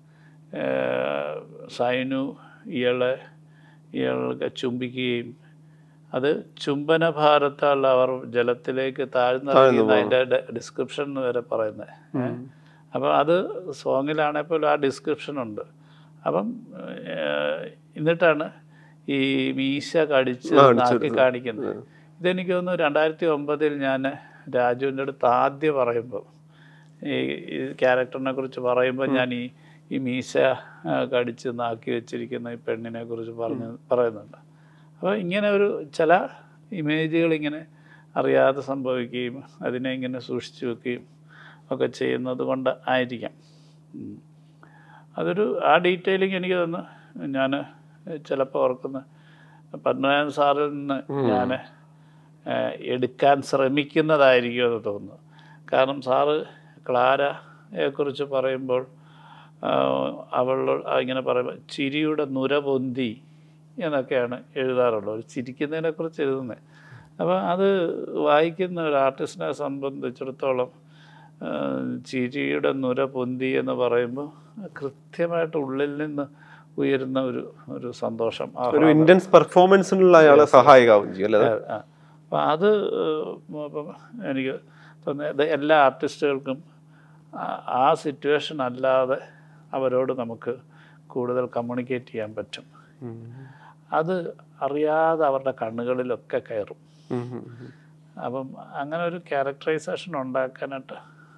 സൈനു ഇയാളെ ഇയാൾക്ക് ചുംബിക്കുകയും അത് ചുംബന ഭാരത്താൽ അവർ ജലത്തിലേക്ക് താഴ്ന്നിറങ്ങുന്ന അതിൻ്റെ ഡിസ്ക്രിപ്ഷൻ വരെ പറയുന്നത് അപ്പം അത് സോങ്ങിലാണെങ്കിൽ പോലും ആ ഡിസ്ക്രിപ്ഷൻ ഉണ്ട് അപ്പം ഏഹ്, എന്നിട്ടാണ് ഈ മീശ കടിച്ച് നാക്കി കാണിക്കുന്നത് ഇതെനിക്ക് തോന്നുന്നു രണ്ടായിരത്തി ഒമ്പതിൽ ഞാൻ രാജുവിൻ്റെ അടുത്ത് ആദ്യം പറയുമ്പോൾ ഈ ഈ ക്യാരക്ടറിനെ കുറിച്ച് പറയുമ്പോൾ ഞാൻ ഈ ഈ മീശ ആ, കടിച്ച് നാക്കി വെച്ചിരിക്കുന്ന ഈ പെണ്ണിനെ കുറിച്ച് പറഞ്ഞ് പറയുന്നുണ്ട് അപ്പോൾ ഇങ്ങനെ ഒരു ചില ഇമേജുകൾ ഇങ്ങനെ അറിയാതെ സംഭവിക്കുകയും അതിനെ ഇങ്ങനെ സൂക്ഷിച്ചു വെക്കുകയും ഒക്കെ ചെയ്യുന്നത് കൊണ്ട് ആയിരിക്കാം ഉം. അതൊരു ആ ഡീറ്റെയിലിംഗ് എനിക്ക് തന്ന് ഞാൻ ചിലപ്പോൾ ഓർക്കുന്ന പത്മനാഭൻ സാറിൽ നിന്ന് ഞാൻ എടുക്കാൻ ശ്രമിക്കുന്നതായിരിക്കും എന്ന് തോന്നുന്നു കാരണം സാറ് ക്ലാരയെക്കുറിച്ച് പറയുമ്പോൾ ആ, അവൾ ഇങ്ങനെ പറയുമ്പോൾ ചിരിയുടെ നുര പൊന്തി എന്നൊക്കെയാണ് എഴുതാറുള്ളത് ഒരു ചിരിക്കുന്നതിനെക്കുറിച്ച് എഴുതുന്നത് അപ്പോൾ അത് വായിക്കുന്ന ഒരു ആർട്ടിസ്റ്റിനെ സംബന്ധിച്ചിടത്തോളം ആ, ചിരിയുടെ നുര പൊന്തി എന്ന് പറയുമ്പോൾ കൃത്യമായിട്ട് ഉള്ളിൽ നിന്ന് ഉയരുന്ന ഒരു ഒരു സന്തോഷം ഒരു ആഹ്ലാദം. ഇന്റൻസ് പെർഫോമൻസിനുള്ള അയാളെ സഹായിക്കാവും ചെയ്യും അല്ലേ ആ. അപ്പം അത് ഏഹ്, ഇപ്പം എനിക്ക് തോന്നുന്നത് എല്ലാ ആർട്ടിസ്റ്റുകൾക്കും ആ- ആ സിറ്റുവേഷൻ അല്ലാതെ അവരോട് നമുക്ക് കൂടുതൽ കമ്മ്യൂണിക്കേറ്റ് ചെയ്യാൻ പറ്റും അത് അറിയാതെ അവരുടെ കണ്ണുകളിലൊക്കെ കയറും അപ്പം അങ്ങനെ ഒരു ക്യാരക്ടറൈസേഷൻ ഉണ്ടാക്കാനായിട്ട്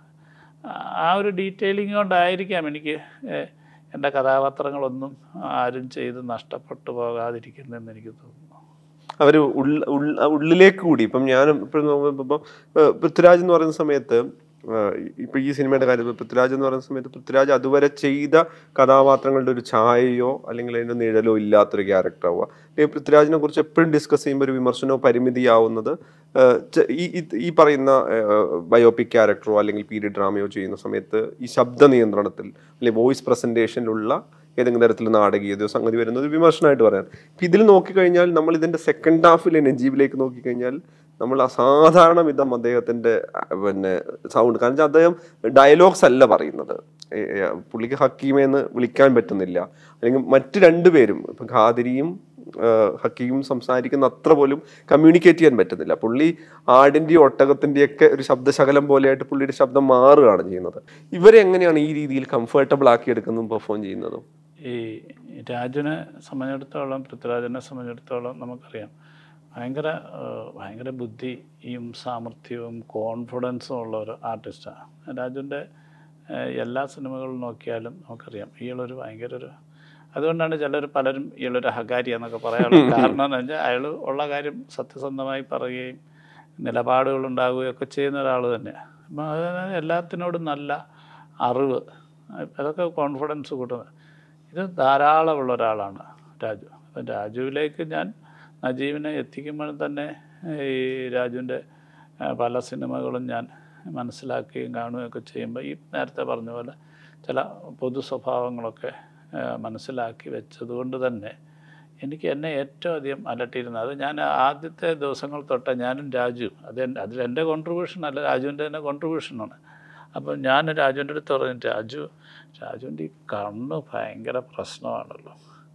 ആ- ആ ഒരു ഡീറ്റെയിലിംഗ് കൊണ്ടായിരിക്കാം എനിക്ക് ഏഹ്, എൻ്റെ കഥാപാത്രങ്ങളൊന്നും ആരും ചെയ്ത് നഷ്ടപ്പെട്ടു പോകാതിരിക്കുന്നതെന്ന് എനിക്ക് തോന്നുന്നു അവര് ഉള്ള- ഉള്ള- ഉള്ളിലേക്ക് കൂടി ഇപ്പം ഞാൻ ഇപ്പം ഇപ്പം പൃഥ്വിരാജ് എന്ന് പറയുന്ന സമയത്ത് ആ, ഇപ്പൊ ഈ സിനിമയുടെ കാര്യം ഇപ്പൊ പൃഥ്വിരാജ് എന്ന് പറയുന്ന സമയത്ത് പൃഥ്വിരാജ് അതുവരെ ചെയ്ത കഥാപാത്രങ്ങളുടെ ഒരു ഛായയോ അല്ലെങ്കിൽ അതിന്റെ നിഴലോ ഇല്ലാത്തൊരു ക്യാരക്ടർ ആവുക അല്ലെങ്കിൽ പൃഥ്വിരാജിനെ കുറിച്ച് എപ്പോഴും ഡിസ്കസ് ചെയ്യുമ്പോൾ ഒരു വിമർശനവും പരിമിതിയാവുന്നത് ആ, ച- ഈ ഈ- ഈ പറയുന്ന ബയോപിക് ക്യാരക്ടറോ അല്ലെങ്കിൽ പീരിയഡ് ഡ്രാമയോ ചെയ്യുന്ന സമയത്ത് ഈ ശബ്ദ നിയന്ത്രണത്തിൽ അല്ലെങ്കിൽ വോയിസ് പ്രസന്റേഷനിലുള്ള ഏതെങ്കിലും തരത്തിൽ നാടകീയതയോ സംഗതി വരുന്നത് ഒരു വിമർശനമായിട്ട് പറയാം ഇപ്പം ഇതിൽ നോക്കിക്കഴിഞ്ഞാൽ നമ്മൾ ഇതിന്റെ സെക്കൻഡ് ഹാഫിലെ നജീബിലേക്ക് നോക്കിക്കഴിഞ്ഞാൽ നമ്മൾ അസാധാരണ വിധം അദ്ദേഹത്തിന്റെ അഹ്, പിന്നെ സൗണ്ട് കാരണം വെച്ചാൽ അദ്ദേഹം ഡയലോഗ്സ് അല്ല പറയുന്നത് ഏ, ഏ, പുള്ളിക്ക് ഹക്കീമെന്ന് വിളിക്കാൻ പറ്റുന്നില്ല അല്ലെങ്കിൽ മറ്റ് രണ്ടുപേരും ഇപ്പം ഖാദിരിയും ആ, ഹക്കീമും സംസാരിക്കുന്ന അത്ര പോലും കമ്മ്യൂണിക്കേറ്റ് ചെയ്യാൻ പറ്റുന്നില്ല പുള്ളി ആടിൻ്റെയും ഒട്ടകത്തിൻ്റെയും ഒക്കെ ഒരു ശബ്ദശകലം പോലെയായിട്ട് പുള്ളിയുടെ ശബ്ദം മാറുകയാണ് ചെയ്യുന്നത് ഇവരെ എങ്ങനെയാണ് ഈ രീതിയിൽ കംഫർട്ടബിൾ ആക്കി എടുക്കുന്നതും പെർഫോം ചെയ്യുന്നതും ഈ രാജുവിനെ സംബന്ധിച്ചിടത്തോളം പൃഥ്വിരാജിനെ സംബന്ധിച്ചിടത്തോളം നമുക്കറിയാം ഭയങ്കര ഏഹ്, ഭയങ്കര ബുദ്ധിയും സാമർഥ്യവും കോൺഫിഡൻസും ഉള്ള ഒരു ആർട്ടിസ്റ്റാണ് രാജുവിൻ്റെ ഏഹ്, എല്ലാ സിനിമകളും നോക്കിയാലും നമുക്കറിയാം ഇയാളൊരു ഭയങ്കര ഒരു അതുകൊണ്ടാണ് ചിലർ പലരും ഇയാളൊരു അഹകാരി എന്നൊക്കെ പറയാനുള്ള കാരണം എന്ന് വെച്ചാൽ അയാൾ ഉള്ള കാര്യം സത്യസന്ധമായി പറയുകയും നിലപാടുകൾ ഉണ്ടാവുകയും ഒക്കെ ചെയ്യുന്ന ഒരാൾ തന്നെയാണ് അപ്പം അത് എല്ലാത്തിനോടും നല്ല അറിവ് അതൊക്കെ കോൺഫിഡൻസ് കൂട്ടുന്നത് ഇത് ധാരാളമുള്ള ഒരാളാണ് രാജു അപ്പം രാജുവിലേക്ക് ഞാൻ നജീബിനെ എത്തിക്കുമ്പോൾ തന്നെ ഈ രാജുവിൻ്റെ ആ, പല സിനിമകളും ഞാൻ മനസ്സിലാക്കുകയും കാണുകയൊക്കെ ചെയ്യുമ്പോൾ ഈ നേരത്തെ പറഞ്ഞ പോലെ ചില പൊതു സ്വഭാവങ്ങളൊക്കെ ആ, മനസ്സിലാക്കി വെച്ചതുകൊണ്ട് തന്നെ എനിക്ക് എന്നെ ഏറ്റവും അധികം അലട്ടിയിരുന്നത് അത് ഞാൻ ആദ്യത്തെ ദിവസങ്ങൾ തൊട്ട് ഞാനും രാജു അത് എൻ- അതിൽ എൻ്റെ കോൺട്രിബ്യൂഷൻ അല്ല രാജുവിൻ്റെ തന്നെ കോൺട്രിബ്യൂഷനാണ് അപ്പം ഞാൻ രാജുവിൻ്റെ അടുത്ത് പറഞ്ഞു രാജു രാജുവിൻ്റെ ഈ കണ്ണ് ഭയങ്കര പ്രശ്നമാണല്ലോ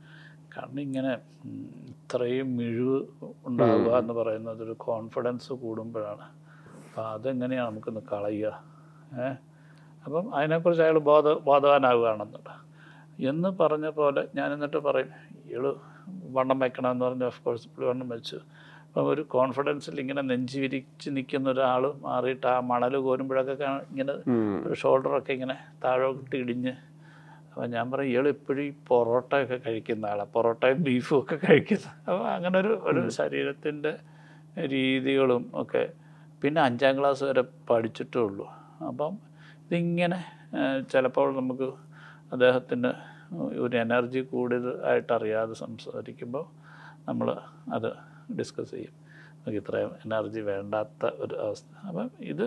കാരണം ഇങ്ങനെ ഉം, ഇത്രയും മിഴിവ് ഉണ്ടാവുക എന്ന് പറയുന്നത് ഒരു കോൺഫിഡൻസ് കൂടുമ്പോഴാണ് അപ്പോൾ അതെങ്ങനെയാണ് നമുക്കൊന്ന് കളയുക ഏ അപ്പം അതിനെക്കുറിച്ച് അയാൾ ബോധ ബോധവാനാവുകയാണെന്നുണ്ട് എന്ന് പറഞ്ഞ പോലെ ഞാൻ എന്നിട്ട് പറയും ഇയാള് വണ്ണം വെക്കണമെന്ന് പറഞ്ഞ് ഓഫ് കോഴ്സ് പുള്ളി വണ്ണം വെച്ചു അപ്പം ഒരു കോൺഫിഡൻസിൽ ഇങ്ങനെ നെഞ്ചി വിരിച്ച് നിൽക്കുന്ന ഒരാൾ മാറിയിട്ട് ആ മണൽ കോരുമ്പോഴൊക്കെ കാണാൻ ഇങ്ങനെ ഉം. ഒരു ഷോൾഡറൊക്കെ ഇങ്ങനെ താഴോട്ട് ഇടിഞ്ഞ് അപ്പം ഞാൻ പറയും ഇയാൾ ഇപ്പോഴും ഈ പൊറോട്ടയൊക്കെ കഴിക്കുന്ന ആളാണ് പൊറോട്ടയും ബീഫും ഒക്കെ കഴിക്കുന്ന അപ്പോൾ അങ്ങനെ ഒരു ഒരു ശരീരത്തിൻ്റെ രീതികളും ഒക്കെ പിന്നെ അഞ്ചാം ക്ലാസ് വരെ പഠിച്ചിട്ടേ ഉള്ളൂ അപ്പം ഇതിങ്ങനെ ആ, ചിലപ്പോൾ നമുക്ക് അദ്ദേഹത്തിന് ഒരു എനർജി കൂടുതലായിട്ട് അറിയാതെ സംസാരിക്കുമ്പോൾ നമ്മൾ അത് ഡിസ്കസ് ചെയ്യും നമുക്ക് ഇത്രയും എനർജി വേണ്ടാത്ത ഒരു അവസ്ഥ അപ്പം ഇത്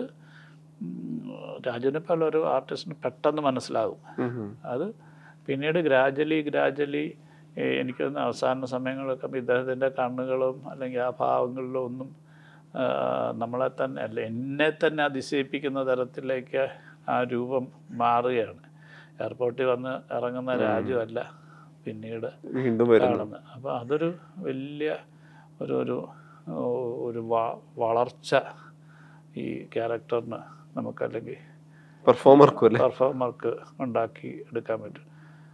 രാജുവിനെ പോലെ ഒരു ആർട്ടിസ്റ്റിന് പെട്ടെന്ന് മനസ്സിലാകും ഉം, ഉം. അത് പിന്നീട് ഗ്രാജലി ഗ്രാജലി എനിക്ക് തോന്നുന്നു അവസാന സമയങ്ങളൊക്കെ ഇദ്ദേഹത്തിൻ്റെ കണ്ണുകളും അല്ലെങ്കിൽ ആ ഭാവങ്ങളിലും ഒന്നും ആ, നമ്മളെ തന്നെ അല്ല എന്നെ തന്നെ അതിശയിപ്പിക്കുന്ന തരത്തിലേക്ക് ആ രൂപം മാറുകയാണ് എയർപോർട്ടിൽ വന്ന് ഇറങ്ങുന്ന രാജു അല്ല പിന്നീട് വീണ്ടും വരുന്നു കാണുന്നത് അപ്പോൾ അതൊരു വലിയ ഒരു ഒരു ഒരു വ- വളർച്ച ഈ ക്യാരക്ടറിന് നമുക്കല്ലെങ്കിൽ പെർഫോമർക്കും അല്ലേ പെർഫോമർക്ക് ഉണ്ടാക്കി എടുക്കാൻ പറ്റും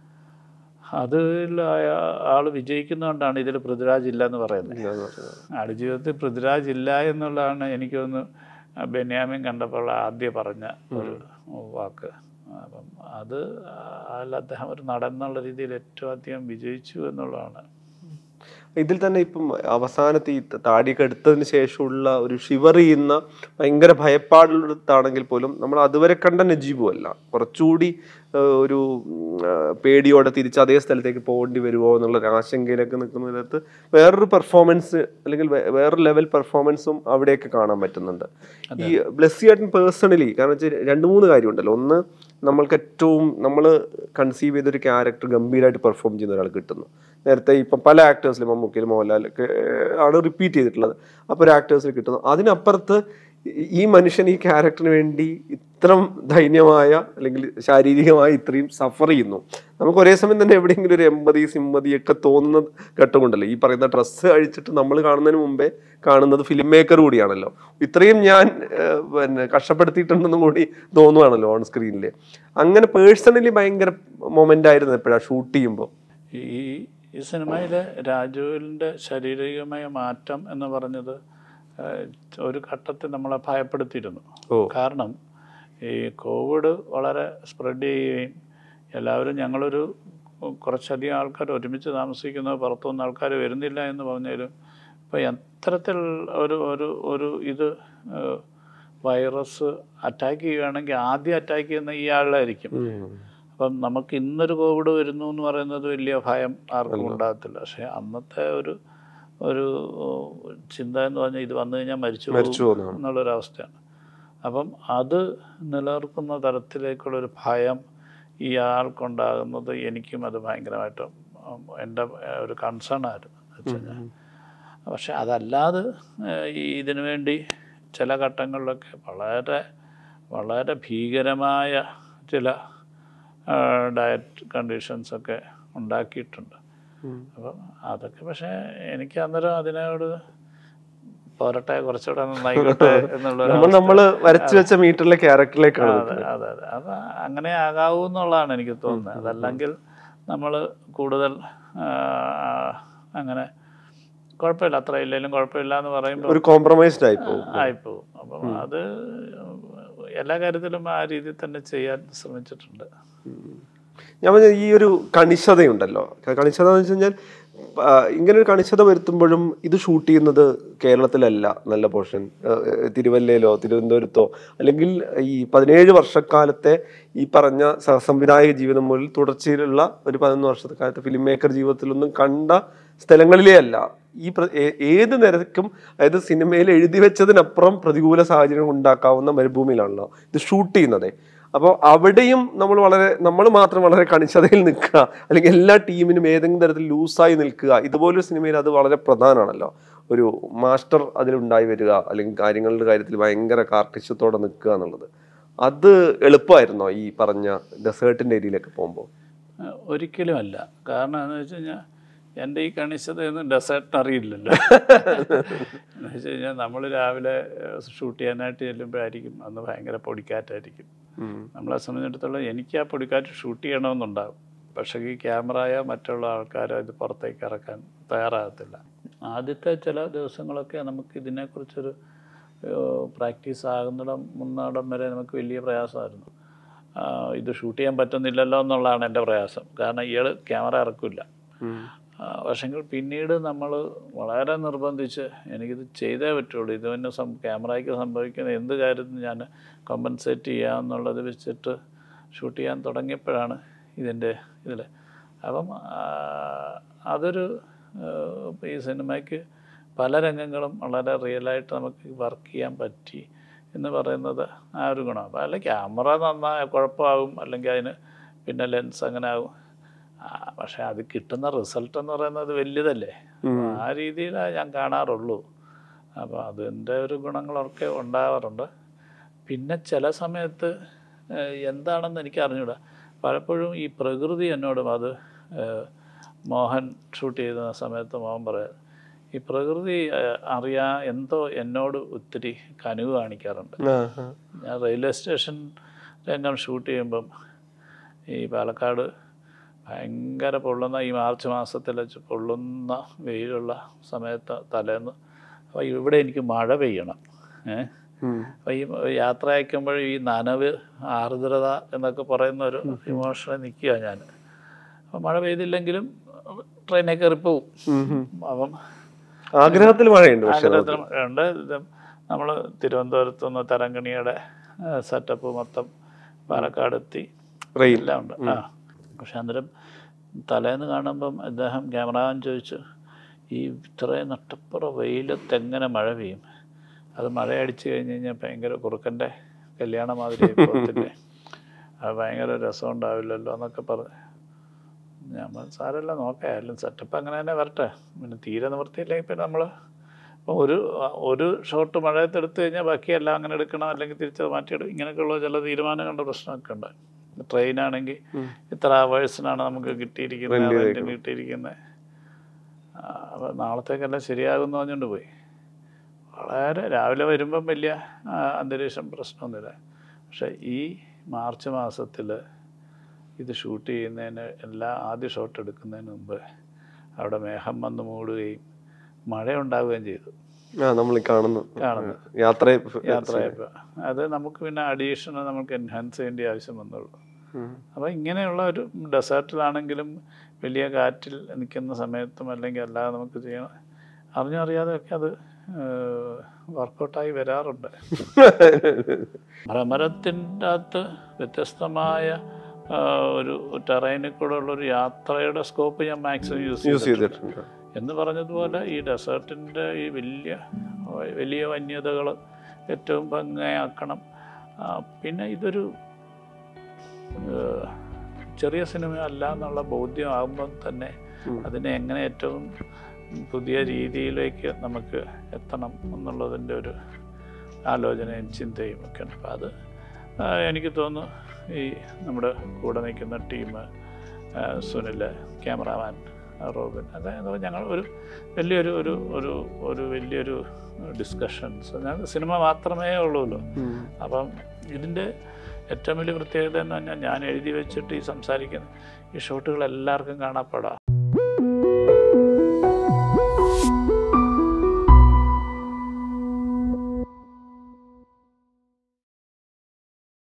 അതിൽ ആൾ വിജയിക്കുന്നതുകൊണ്ടാണ് ഇതിൽ പൃഥ്വിരാജ് ഇല്ല എന്ന് പറയുന്നത് ഇല്ലാന്ന് പറഞ്ഞത്. ആടുജീവിതത്തിൽ പൃഥ്വിരാജ് ഇല്ല എന്നുള്ളതാണ് എനിക്കൊന്ന് ബെന്യാമിൻ കണ്ടപ്പോൾ ആദ്യം പറഞ്ഞ ഒരു വാക്ക് അപ്പം അത് അതിൽ അദ്ദേഹം ഒരു നടൻ എന്നുള്ള രീതിയിൽ ഏറ്റവും അധികം വിജയിച്ചു എന്നുള്ളതാണ് ഇതിൽ തന്നെ ഇപ്പം അവസാനത്തെ ഈ താടിയൊക്കെ എടുത്തതിന് ശേഷമുള്ള ഒരു ഷിവർ ചെയ്യുന്ന ഭയങ്കര ഭയപ്പാടുള്ളതാണെങ്കിൽ പോലും നമ്മൾ അതുവരെ കണ്ട നജീബു അല്ല കുറച്ചുകൂടി ആ, ഒരു ഉം, ആ, പേടിയോടെ തിരിച്ച് അതേ സ്ഥലത്തേക്ക് പോകേണ്ടി വരുമോ എന്നുള്ള ഒരു ആശങ്കയിലൊക്കെ നിൽക്കുന്നതിനകത്ത് വേറൊരു പെർഫോമൻസ് അല്ലെങ്കിൽ വേ- വേറൊരു ലെവൽ പെർഫോമൻസും അവിടെയൊക്കെ കാണാൻ പറ്റുന്നുണ്ട് ഈ ബ്ലെസ്സിയേട്ടൻ പേഴ്സണലി കാരണം വെച്ചാൽ രണ്ട് മൂന്ന് കാര്യമുണ്ടല്ലോ ഒന്ന് നമ്മൾക്ക് ഏറ്റവും നമ്മൾ കൺസീവ് ചെയ്തൊരു ക്യാരക്ടർ ഗംഭീരമായിട്ട് പെർഫോം ചെയ്യുന്ന ഒരാൾ കിട്ടുന്നു നേരത്തെ ഇപ്പം പല ആക്ടേഴ്സിലും മമ്മൂക്കിയിൽ മോഹൻലാലൊക്കെ ഏഹ്, ആണ് റിപ്പീറ്റ് ചെയ്തിട്ടുള്ളത് അപ്പോൾ ഒരു ആക്ടേഴ്സിൽ കിട്ടുന്നു അതിനപ്പുറത്ത് ഈ- ഈ മനുഷ്യൻ ഈ ക്യാരക്ടറിന് വേണ്ടി ഇത്രം ദൈന്യമായ അല്ലെങ്കിൽ ശാരീരികമായി ഇത്രയും സഫർ ചെയ്യുന്നു നമുക്ക് ഒരേ സമയം തന്നെ എവിടെയെങ്കിലും ഒരു എമ്പതി സിമ്പതി ഒക്കെ തോന്നുന്ന ഘട്ടമുണ്ടല്ലോ ഈ പറയുന്ന ഡ്രസ്സ് അഴിച്ചിട്ട് നമ്മൾ കാണുന്നതിന് മുമ്പേ കാണുന്നത് ഫിലിം മേക്കർ കൂടിയാണല്ലോ ഇത്രയും ഞാൻ ഏഹ്, പിന്നെ കഷ്ടപ്പെടുത്തിയിട്ടുണ്ടെന്നും കൂടി തോന്നുവാണല്ലോ ഓൺ സ്ക്രീനിൽ അങ്ങനെ പേഴ്സണലി ഭയങ്കര മൊമെന്റ് ആയിരുന്നു എപ്പോഴാണ് ഷൂട്ട് ചെയ്യുമ്പോൾ ഈ ഈ സിനിമയിലെ രാജുവിൻ്റെ ശാരീരികമായ മാറ്റം എന്ന് പറഞ്ഞത് ഏഹ്, ഒരു ഘട്ടത്തിൽ നമ്മളെ ഭയപ്പെടുത്തിയിരുന്നു ഓ. കാരണം ഈ കോവിഡ് വളരെ സ്പ്രെഡ് ചെയ്യുകയും എല്ലാവരും ഞങ്ങളൊരു കുറച്ചധികം ആൾക്കാർ ഒരുമിച്ച് താമസിക്കുന്നത് പുറത്തുനിന്ന് ആൾക്കാർ വരുന്നില്ല എന്ന് പറഞ്ഞാലും ഇപ്പോൾ എത്തരത്തിൽ ഒരു ഒരു ഒരു ഇത് ഏഹ്, വൈറസ് അറ്റാക്ക് ചെയ്യുകയാണെങ്കിൽ ആദ്യം അറ്റാക്ക് ചെയ്യുന്ന ഈ ആളിലായിരിക്കും അപ്പം നമുക്ക് ഇന്നൊരു കോവിഡ് വരുന്നു എന്ന് പറയുന്നത് വലിയ ഭയം ആർക്കും ഉണ്ടാകത്തില്ല പക്ഷേ അന്നത്തെ ഒരു ഒരു ചിന്ത എന്ന് പറഞ്ഞാൽ ഇത് വന്നു കഴിഞ്ഞാൽ മരിച്ചു മരിച്ചു പോകും പോകുന്നതാണ്. എന്നുള്ളൊരവസ്ഥയാണ് അപ്പം അത് നിലനിർത്തുന്ന തരത്തിലേക്കുള്ളൊരു ഭയം ഈ ആൾക്കുണ്ടാകുന്നത് എനിക്കും അത് ഭയങ്കരമായിട്ട് ഉം, എൻ്റെ ഏഹ്, ഒരു കൺസേൺ ആയിരുന്നു എന്ന് വെച്ച് കഴിഞ്ഞാൽ പക്ഷെ അതല്ലാതെ ഏഹ്, ഈ ഇതിനു വേണ്ടി ചില ഘട്ടങ്ങളിലൊക്കെ വളരെ വളരെ ഭീകരമായ ചില ഡയറ്റ് കണ്ടീഷൻസൊക്കെ ഉണ്ടാക്കിയിട്ടുണ്ട് അപ്പം അതൊക്കെ പക്ഷേ എനിക്ക് അന്നേരം അതിനോട് പോരട്ടെ കുറച്ചുകൂടെ നന്നായിക്കോട്ടെ എന്നുള്ള ഒരു നമ്മൾ നമ്മൾ വരച്ചു വെച്ച മീറ്ററിലെ ക്യാരക്ടറിലേക്കാണ് അതെ അതെ അതെ അത് അങ്ങനെ ആകാവൂ എന്നുള്ളതാണ് എനിക്ക് തോന്നുന്നത് അതല്ലെങ്കിൽ നമ്മൾ കൂടുതൽ ആ, അങ്ങനെ കുഴപ്പമില്ല അത്ര ഇല്ലെങ്കിലും കുഴപ്പമില്ല എന്ന് പറയുമ്പോൾ ഒരു കോംപ്രമൈസ്ഡ് ആയി പോകും ആയിപ്പോവും അപ്പം അത് എല്ലാ കാര്യത്തിലും ആ രീതിയിൽ തന്നെ ചെയ്യാൻ ശ്രമിച്ചിട്ടുണ്ട് ഞാൻ പറഞ്ഞ ഈ ഒരു കണിശതയുണ്ടല്ലോ കണിശത എന്ന് വെച്ച് കഴിഞ്ഞാൽ ആ, ഇങ്ങനെ ഒരു കണിശത വരുത്തുമ്പോഴും ഇത് ഷൂട്ട് ചെയ്യുന്നത് കേരളത്തിലല്ല നല്ല പോർഷൻ തിരുവല്ലയിലോ തിരുവനന്തപുരത്തോ അല്ലെങ്കിൽ ഈ പതിനേഴ് വർഷക്കാലത്തെ ഈ പറഞ്ഞ സഹസംവിധായക ജീവിതം മുതൽ തുടർച്ചയിലുള്ള ഒരു പതിനൊന്ന് വർഷത്തെ കാലത്തെ ഫിലിം മേക്കർ ജീവിതത്തിലൊന്നും കണ്ട സ്ഥലങ്ങളിലേ അല്ല ഈ പ്ര- ഏ- ഏത് നിരക്കും അതായത് സിനിമയിൽ എഴുതി വെച്ചതിനപ്പുറം പ്രതികൂല സാഹചര്യം ഉണ്ടാക്കാവുന്ന മരുഭൂമിയിലാണല്ലോ ഇത് ഷൂട്ട് ചെയ്യുന്നത് അപ്പോൾ അവിടെയും നമ്മൾ വളരെ നമ്മൾ മാത്രം വളരെ കണിശതയിൽ നിൽക്കുക അല്ലെങ്കിൽ എല്ലാ ടീമിനും ഏതെങ്കിലും തരത്തിൽ ലൂസായി നിൽക്കുക ഇതുപോലൊരു സിനിമയിൽ അത് വളരെ പ്രധാനമാണല്ലോ ഒരു മാസ്റ്റർ അതിലുണ്ടായി വരിക അല്ലെങ്കിൽ കാര്യങ്ങളുടെ കാര്യത്തിൽ ഭയങ്കര കാർട്ടിഷ്യത്തോടെ നിൽക്കുക എന്നുള്ളത് അത് എളുപ്പമായിരുന്നോ ഈ പറഞ്ഞ ഡെസേർട്ടിൻ്റെ ഏരിയയിലൊക്കെ പോകുമ്പോൾ ഒരിക്കലും അല്ല കാരണം എന്ന് വെച്ച് കഴിഞ്ഞാൽ എൻ്റെ ഈ കണിശതയൊന്നും ഡെസേർട്ടിന് അറിയില്ലല്ലോ എന്ന് വെച്ച് കഴിഞ്ഞാൽ നമ്മൾ രാവിലെ ഷൂട്ട് ചെയ്യാനായിട്ട് ചെല്ലുമ്പോഴായിരിക്കും അന്ന് ഭയങ്കര പൊടിക്കാറ്റായിരിക്കും ഉം. നമ്മളെ സംബന്ധിച്ചിടത്തോളം എനിക്ക് ആ പൊടിക്കാറ്റ് ഷൂട്ട് ചെയ്യണമെന്നുണ്ടാകും പക്ഷേ ഈ ക്യാമറയോ മറ്റുള്ള ആൾക്കാരോ ഇത് പുറത്തേക്ക് ഇറക്കാൻ തയ്യാറാകത്തില്ല ആദ്യത്തെ ചില ദിവസങ്ങളൊക്കെ നമുക്ക് ഇതിനെക്കുറിച്ചൊരു പ്രാക്ടീസ് ആകുന്നിടം മുന്നിടം വരെ നമുക്ക് വലിയ പ്രയാസമായിരുന്നു ആ, ഇത് ഷൂട്ട് ചെയ്യാൻ പറ്റുന്നില്ലല്ലോ എന്നുള്ളതാണ് എൻ്റെ പ്രയാസം കാരണം ഇയാൾ ക്യാമറ ഇറക്കില്ല ഉം. പക്ഷെങ്കിൽ പിന്നീട് നമ്മൾ വളരെ നിർബന്ധിച്ച് എനിക്കിത് ചെയ്തേ പറ്റുള്ളൂ ഇത് തന്നെ സം ക്യാമറയ്ക്ക് സംഭവിക്കുന്ന എന്ത് കാര്യത്തിനും ഞാൻ കോമ്പൻസേറ്റ് ചെയ്യാമെന്നുള്ളത് വെച്ചിട്ട് ഷൂട്ട് ചെയ്യാൻ തുടങ്ങിയപ്പോഴാണ് ഇതിൻ്റെ ഇതിൽ അപ്പം ആ, അതൊരു ആ, ഈ സിനിമയ്ക്ക് പല രംഗങ്ങളും വളരെ റിയലായിട്ട് നമുക്ക് വർക്ക് ചെയ്യാൻ പറ്റി എന്ന് പറയുന്നത് ആ ഒരു ഗുണം അപ്പോൾ അല്ല ക്യാമറ നന്നായ കുഴപ്പമാകും അല്ലെങ്കിൽ അതിന് പിന്നെ ലെൻസ് അങ്ങനെ ആകും ആ, പക്ഷേ അത് കിട്ടുന്ന റിസൾട്ട് എന്ന് പറയുന്നത് വലുതല്ലേ അപ്പോൾ ആ രീതിയിലാണ് ഞാൻ കാണാറുള്ളൂ അപ്പോൾ അതിൻ്റെ ഒരു ഗുണങ്ങളൊക്കെ ഉണ്ടാവാറുണ്ട് പിന്നെ ചില സമയത്ത് ഏഹ്, എന്താണെന്ന് എനിക്ക് അറിഞ്ഞൂടാ പലപ്പോഴും ഈ പ്രകൃതി എന്നോടും അത് ഏഹ്, മോഹൻ ഷൂട്ട് ചെയ്യുന്ന സമയത്ത് മോഹൻ പറയാം ഈ പ്രകൃതി ഏഹ്, അറിയാ എന്തോ എന്നോട് ഒത്തിരി കനിവ് കാണിക്കാറുണ്ട് ആ, ആ. ഞാൻ റെയിൽവേ സ്റ്റേഷൻ രംഗം ഷൂട്ട് ചെയ്യുമ്പം ഈ പാലക്കാട് ഭയങ്കര പൊള്ളുന്ന ഈ മാർച്ച് മാസത്തിൽ വെച്ച് പൊള്ളുന്ന വെയിലുള്ള സമയത്ത് തലേന്ന് അപ്പോൾ ഇവിടെ എനിക്ക് മഴ പെയ്യണം ഏഹ് ഉം. അപ്പോൾ ഈ യാത്ര അയക്കുമ്പോൾ ഈ നനവ് ആർദ്രത എന്നൊക്കെ പറയുന്ന ഒരു ഇമോഷനിൽ നിൽക്കുക ഞാൻ അപ്പോൾ മഴ പെയ്തില്ലെങ്കിലും ട്രെയിനിൽ കയറിപ്പോവും ഉം, ഉം. അപ്പം ആഗ്രഹത്തിൽ മഴയുണ്ട് പക്ഷെ ആഗ്രഹത്തിന് ഉണ്ട് ഇത് നമ്മൾ തിരുവനന്തപുരത്ത് നിന്ന് തരങ്കണിയുടെ സെറ്റപ്പ് മൊത്തം പാലക്കാട് എത്തി റെയിൽ എല്ലാം ഉണ്ട് ആ പക്ഷെ അന്നേരം തലേന്ന് കാണുമ്പം അദ്ദേഹം ക്യാമറാമാൻ ചോദിച്ചു ഈ ഇത്രയും നട്ടപ്പുറ വെയിലത്ത് എങ്ങനെ മഴ പെയ്യും അത് മഴ അടിച്ചു കഴിഞ്ഞ് കഴിഞ്ഞാൽ ഭയങ്കര കുറുക്കൻ്റെ കല്യാണ മാതിരി പോകത്തില്ലേ അത് ഭയങ്കര രസം ഉണ്ടാവില്ലല്ലോ എന്നൊക്കെ പറഞ്ഞു ഞാൻ പറഞ്ഞു, സാരമില്ല നോക്കാം ആയാലും സെറ്റപ്പ് അങ്ങനെ തന്നെ വരട്ടെ പിന്നെ തീരെ നിവൃത്തിയില്ലെങ്കിൽ പിന്നെ നമ്മൾ ഇപ്പോൾ ഒരു ഒരു ഷോട്ട് മഴയത്ത് എടുത്തു കഴിഞ്ഞാൽ ബാക്കിയെല്ലാം അങ്ങനെ എടുക്കണം അല്ലെങ്കിൽ തിരിച്ചത് മാറ്റിയെടുക്കും ഇങ്ങനെയൊക്കെയുള്ള ചില തീരുമാനങ്ങളുടെ പ്രശ്നമൊക്കെ ഉണ്ട് ട്രെയിനാണെങ്കിൽ ഇത്ര അവേഴ്സിനാണ് നമുക്ക് കിട്ടിയിരിക്കുന്നത് Rent ചെയ്തേക്കുന്നത്. റെൻറ്റിന് കിട്ടിയിരിക്കുന്നത് അപ്പോൾ നാളത്തേക്കെല്ലാം ശരിയാകുമെന്ന് പറഞ്ഞുകൊണ്ട് പോയി വളരെ രാവിലെ വരുമ്പം വലിയ ആ, അന്തരീക്ഷം പ്രശ്നമൊന്നുമില്ല പക്ഷേ ഈ മാർച്ച് മാസത്തിൽ ഇത് ഷൂട്ട് ചെയ്യുന്നതിന് എല്ലാ ആദ്യ ഷോട്ട് എടുക്കുന്നതിന് മുമ്പ് അവിടെ മേഘം വന്ന് മൂടുകയും മഴ ഉണ്ടാവുകയും ചെയ്തു ആ നമ്മൾ കാണുന്നു കാണുന്നു. യാത്ര യാത്രയപ്പോൾ അത് നമുക്ക് പിന്നെ അഡീഷണൽ നമുക്ക് എൻഹാൻസ് ചെയ്യേണ്ട ആവശ്യം വന്നുള്ളൂ ഉം. അപ്പോൾ ഇങ്ങനെയുള്ള ഒരു ഡെസേർട്ടിലാണെങ്കിലും വലിയ കാറ്റിൽ നിൽക്കുന്ന സമയത്തും അല്ലെങ്കിൽ അല്ലാതെ നമുക്ക് ചെയ്യണം അറിഞ്ഞറിയാതെയൊക്കെ അത് വർക്കൗട്ടായി വരാറുണ്ട് ഭ്രമരത്തിൻ്റെ അകത്ത് വ്യത്യസ്തമായ ആ, ഒരു ടെറൈനിൽ കൂടെ ഉള്ളൊരു യാത്രയുടെ സ്കോപ്പ് ഞാൻ മാക്സിമം യൂസ് യൂസ് ചെയ്തിട്ടുണ്ട് ചെയ്തിട്ടുണ്ട് എന്ന് പറഞ്ഞതുപോലെ ഈ ഡെസേർട്ടിൻ്റെ ഈ വലിയ വലിയ വന്യതകൾ ഏറ്റവും ഭംഗിയാക്കണം ആ, പിന്നെ ഇതൊരു ഏഹ്, ചെറിയ സിനിമ അല്ല എന്നുള്ള ബോധ്യമാകുമ്പം തന്നെ ഉം. അതിനെ എങ്ങനെ ഏറ്റവും പുതിയ രീതിയിലേക്ക് നമുക്ക് എത്തണം എന്നുള്ളതിൻ്റെ ഒരു ആലോചനയും ചിന്തയും ഒക്കെ ഉണ്ട് അപ്പം അത് ആ, എനിക്ക് തോന്നുന്നു ഈ നമ്മുടെ കൂടെ നിൽക്കുന്ന ടീം സുനിൽ ക്യാമറാമാൻ റോബിൻ അതായത് ഞങ്ങൾ ഒരു വലിയൊരു ഒരു ഒരു ഒരു വലിയൊരു ഡിസ്കഷൻസ് ഞങ്ങൾക്ക് സിനിമ മാത്രമേ ഉള്ളൂല്ലോ ഉം. അപ്പം ഇതിൻ്റെ ഏറ്റവും വലിയ പ്രത്യേകത എന്ന് പറഞ്ഞാൽ ഞാൻ എഴുതി വെച്ചിട്ട് ഈ സംസാരിക്കുന്ന ഈ ഷോട്ടുകൾ എല്ലാവർക്കും കാണപ്പെടാം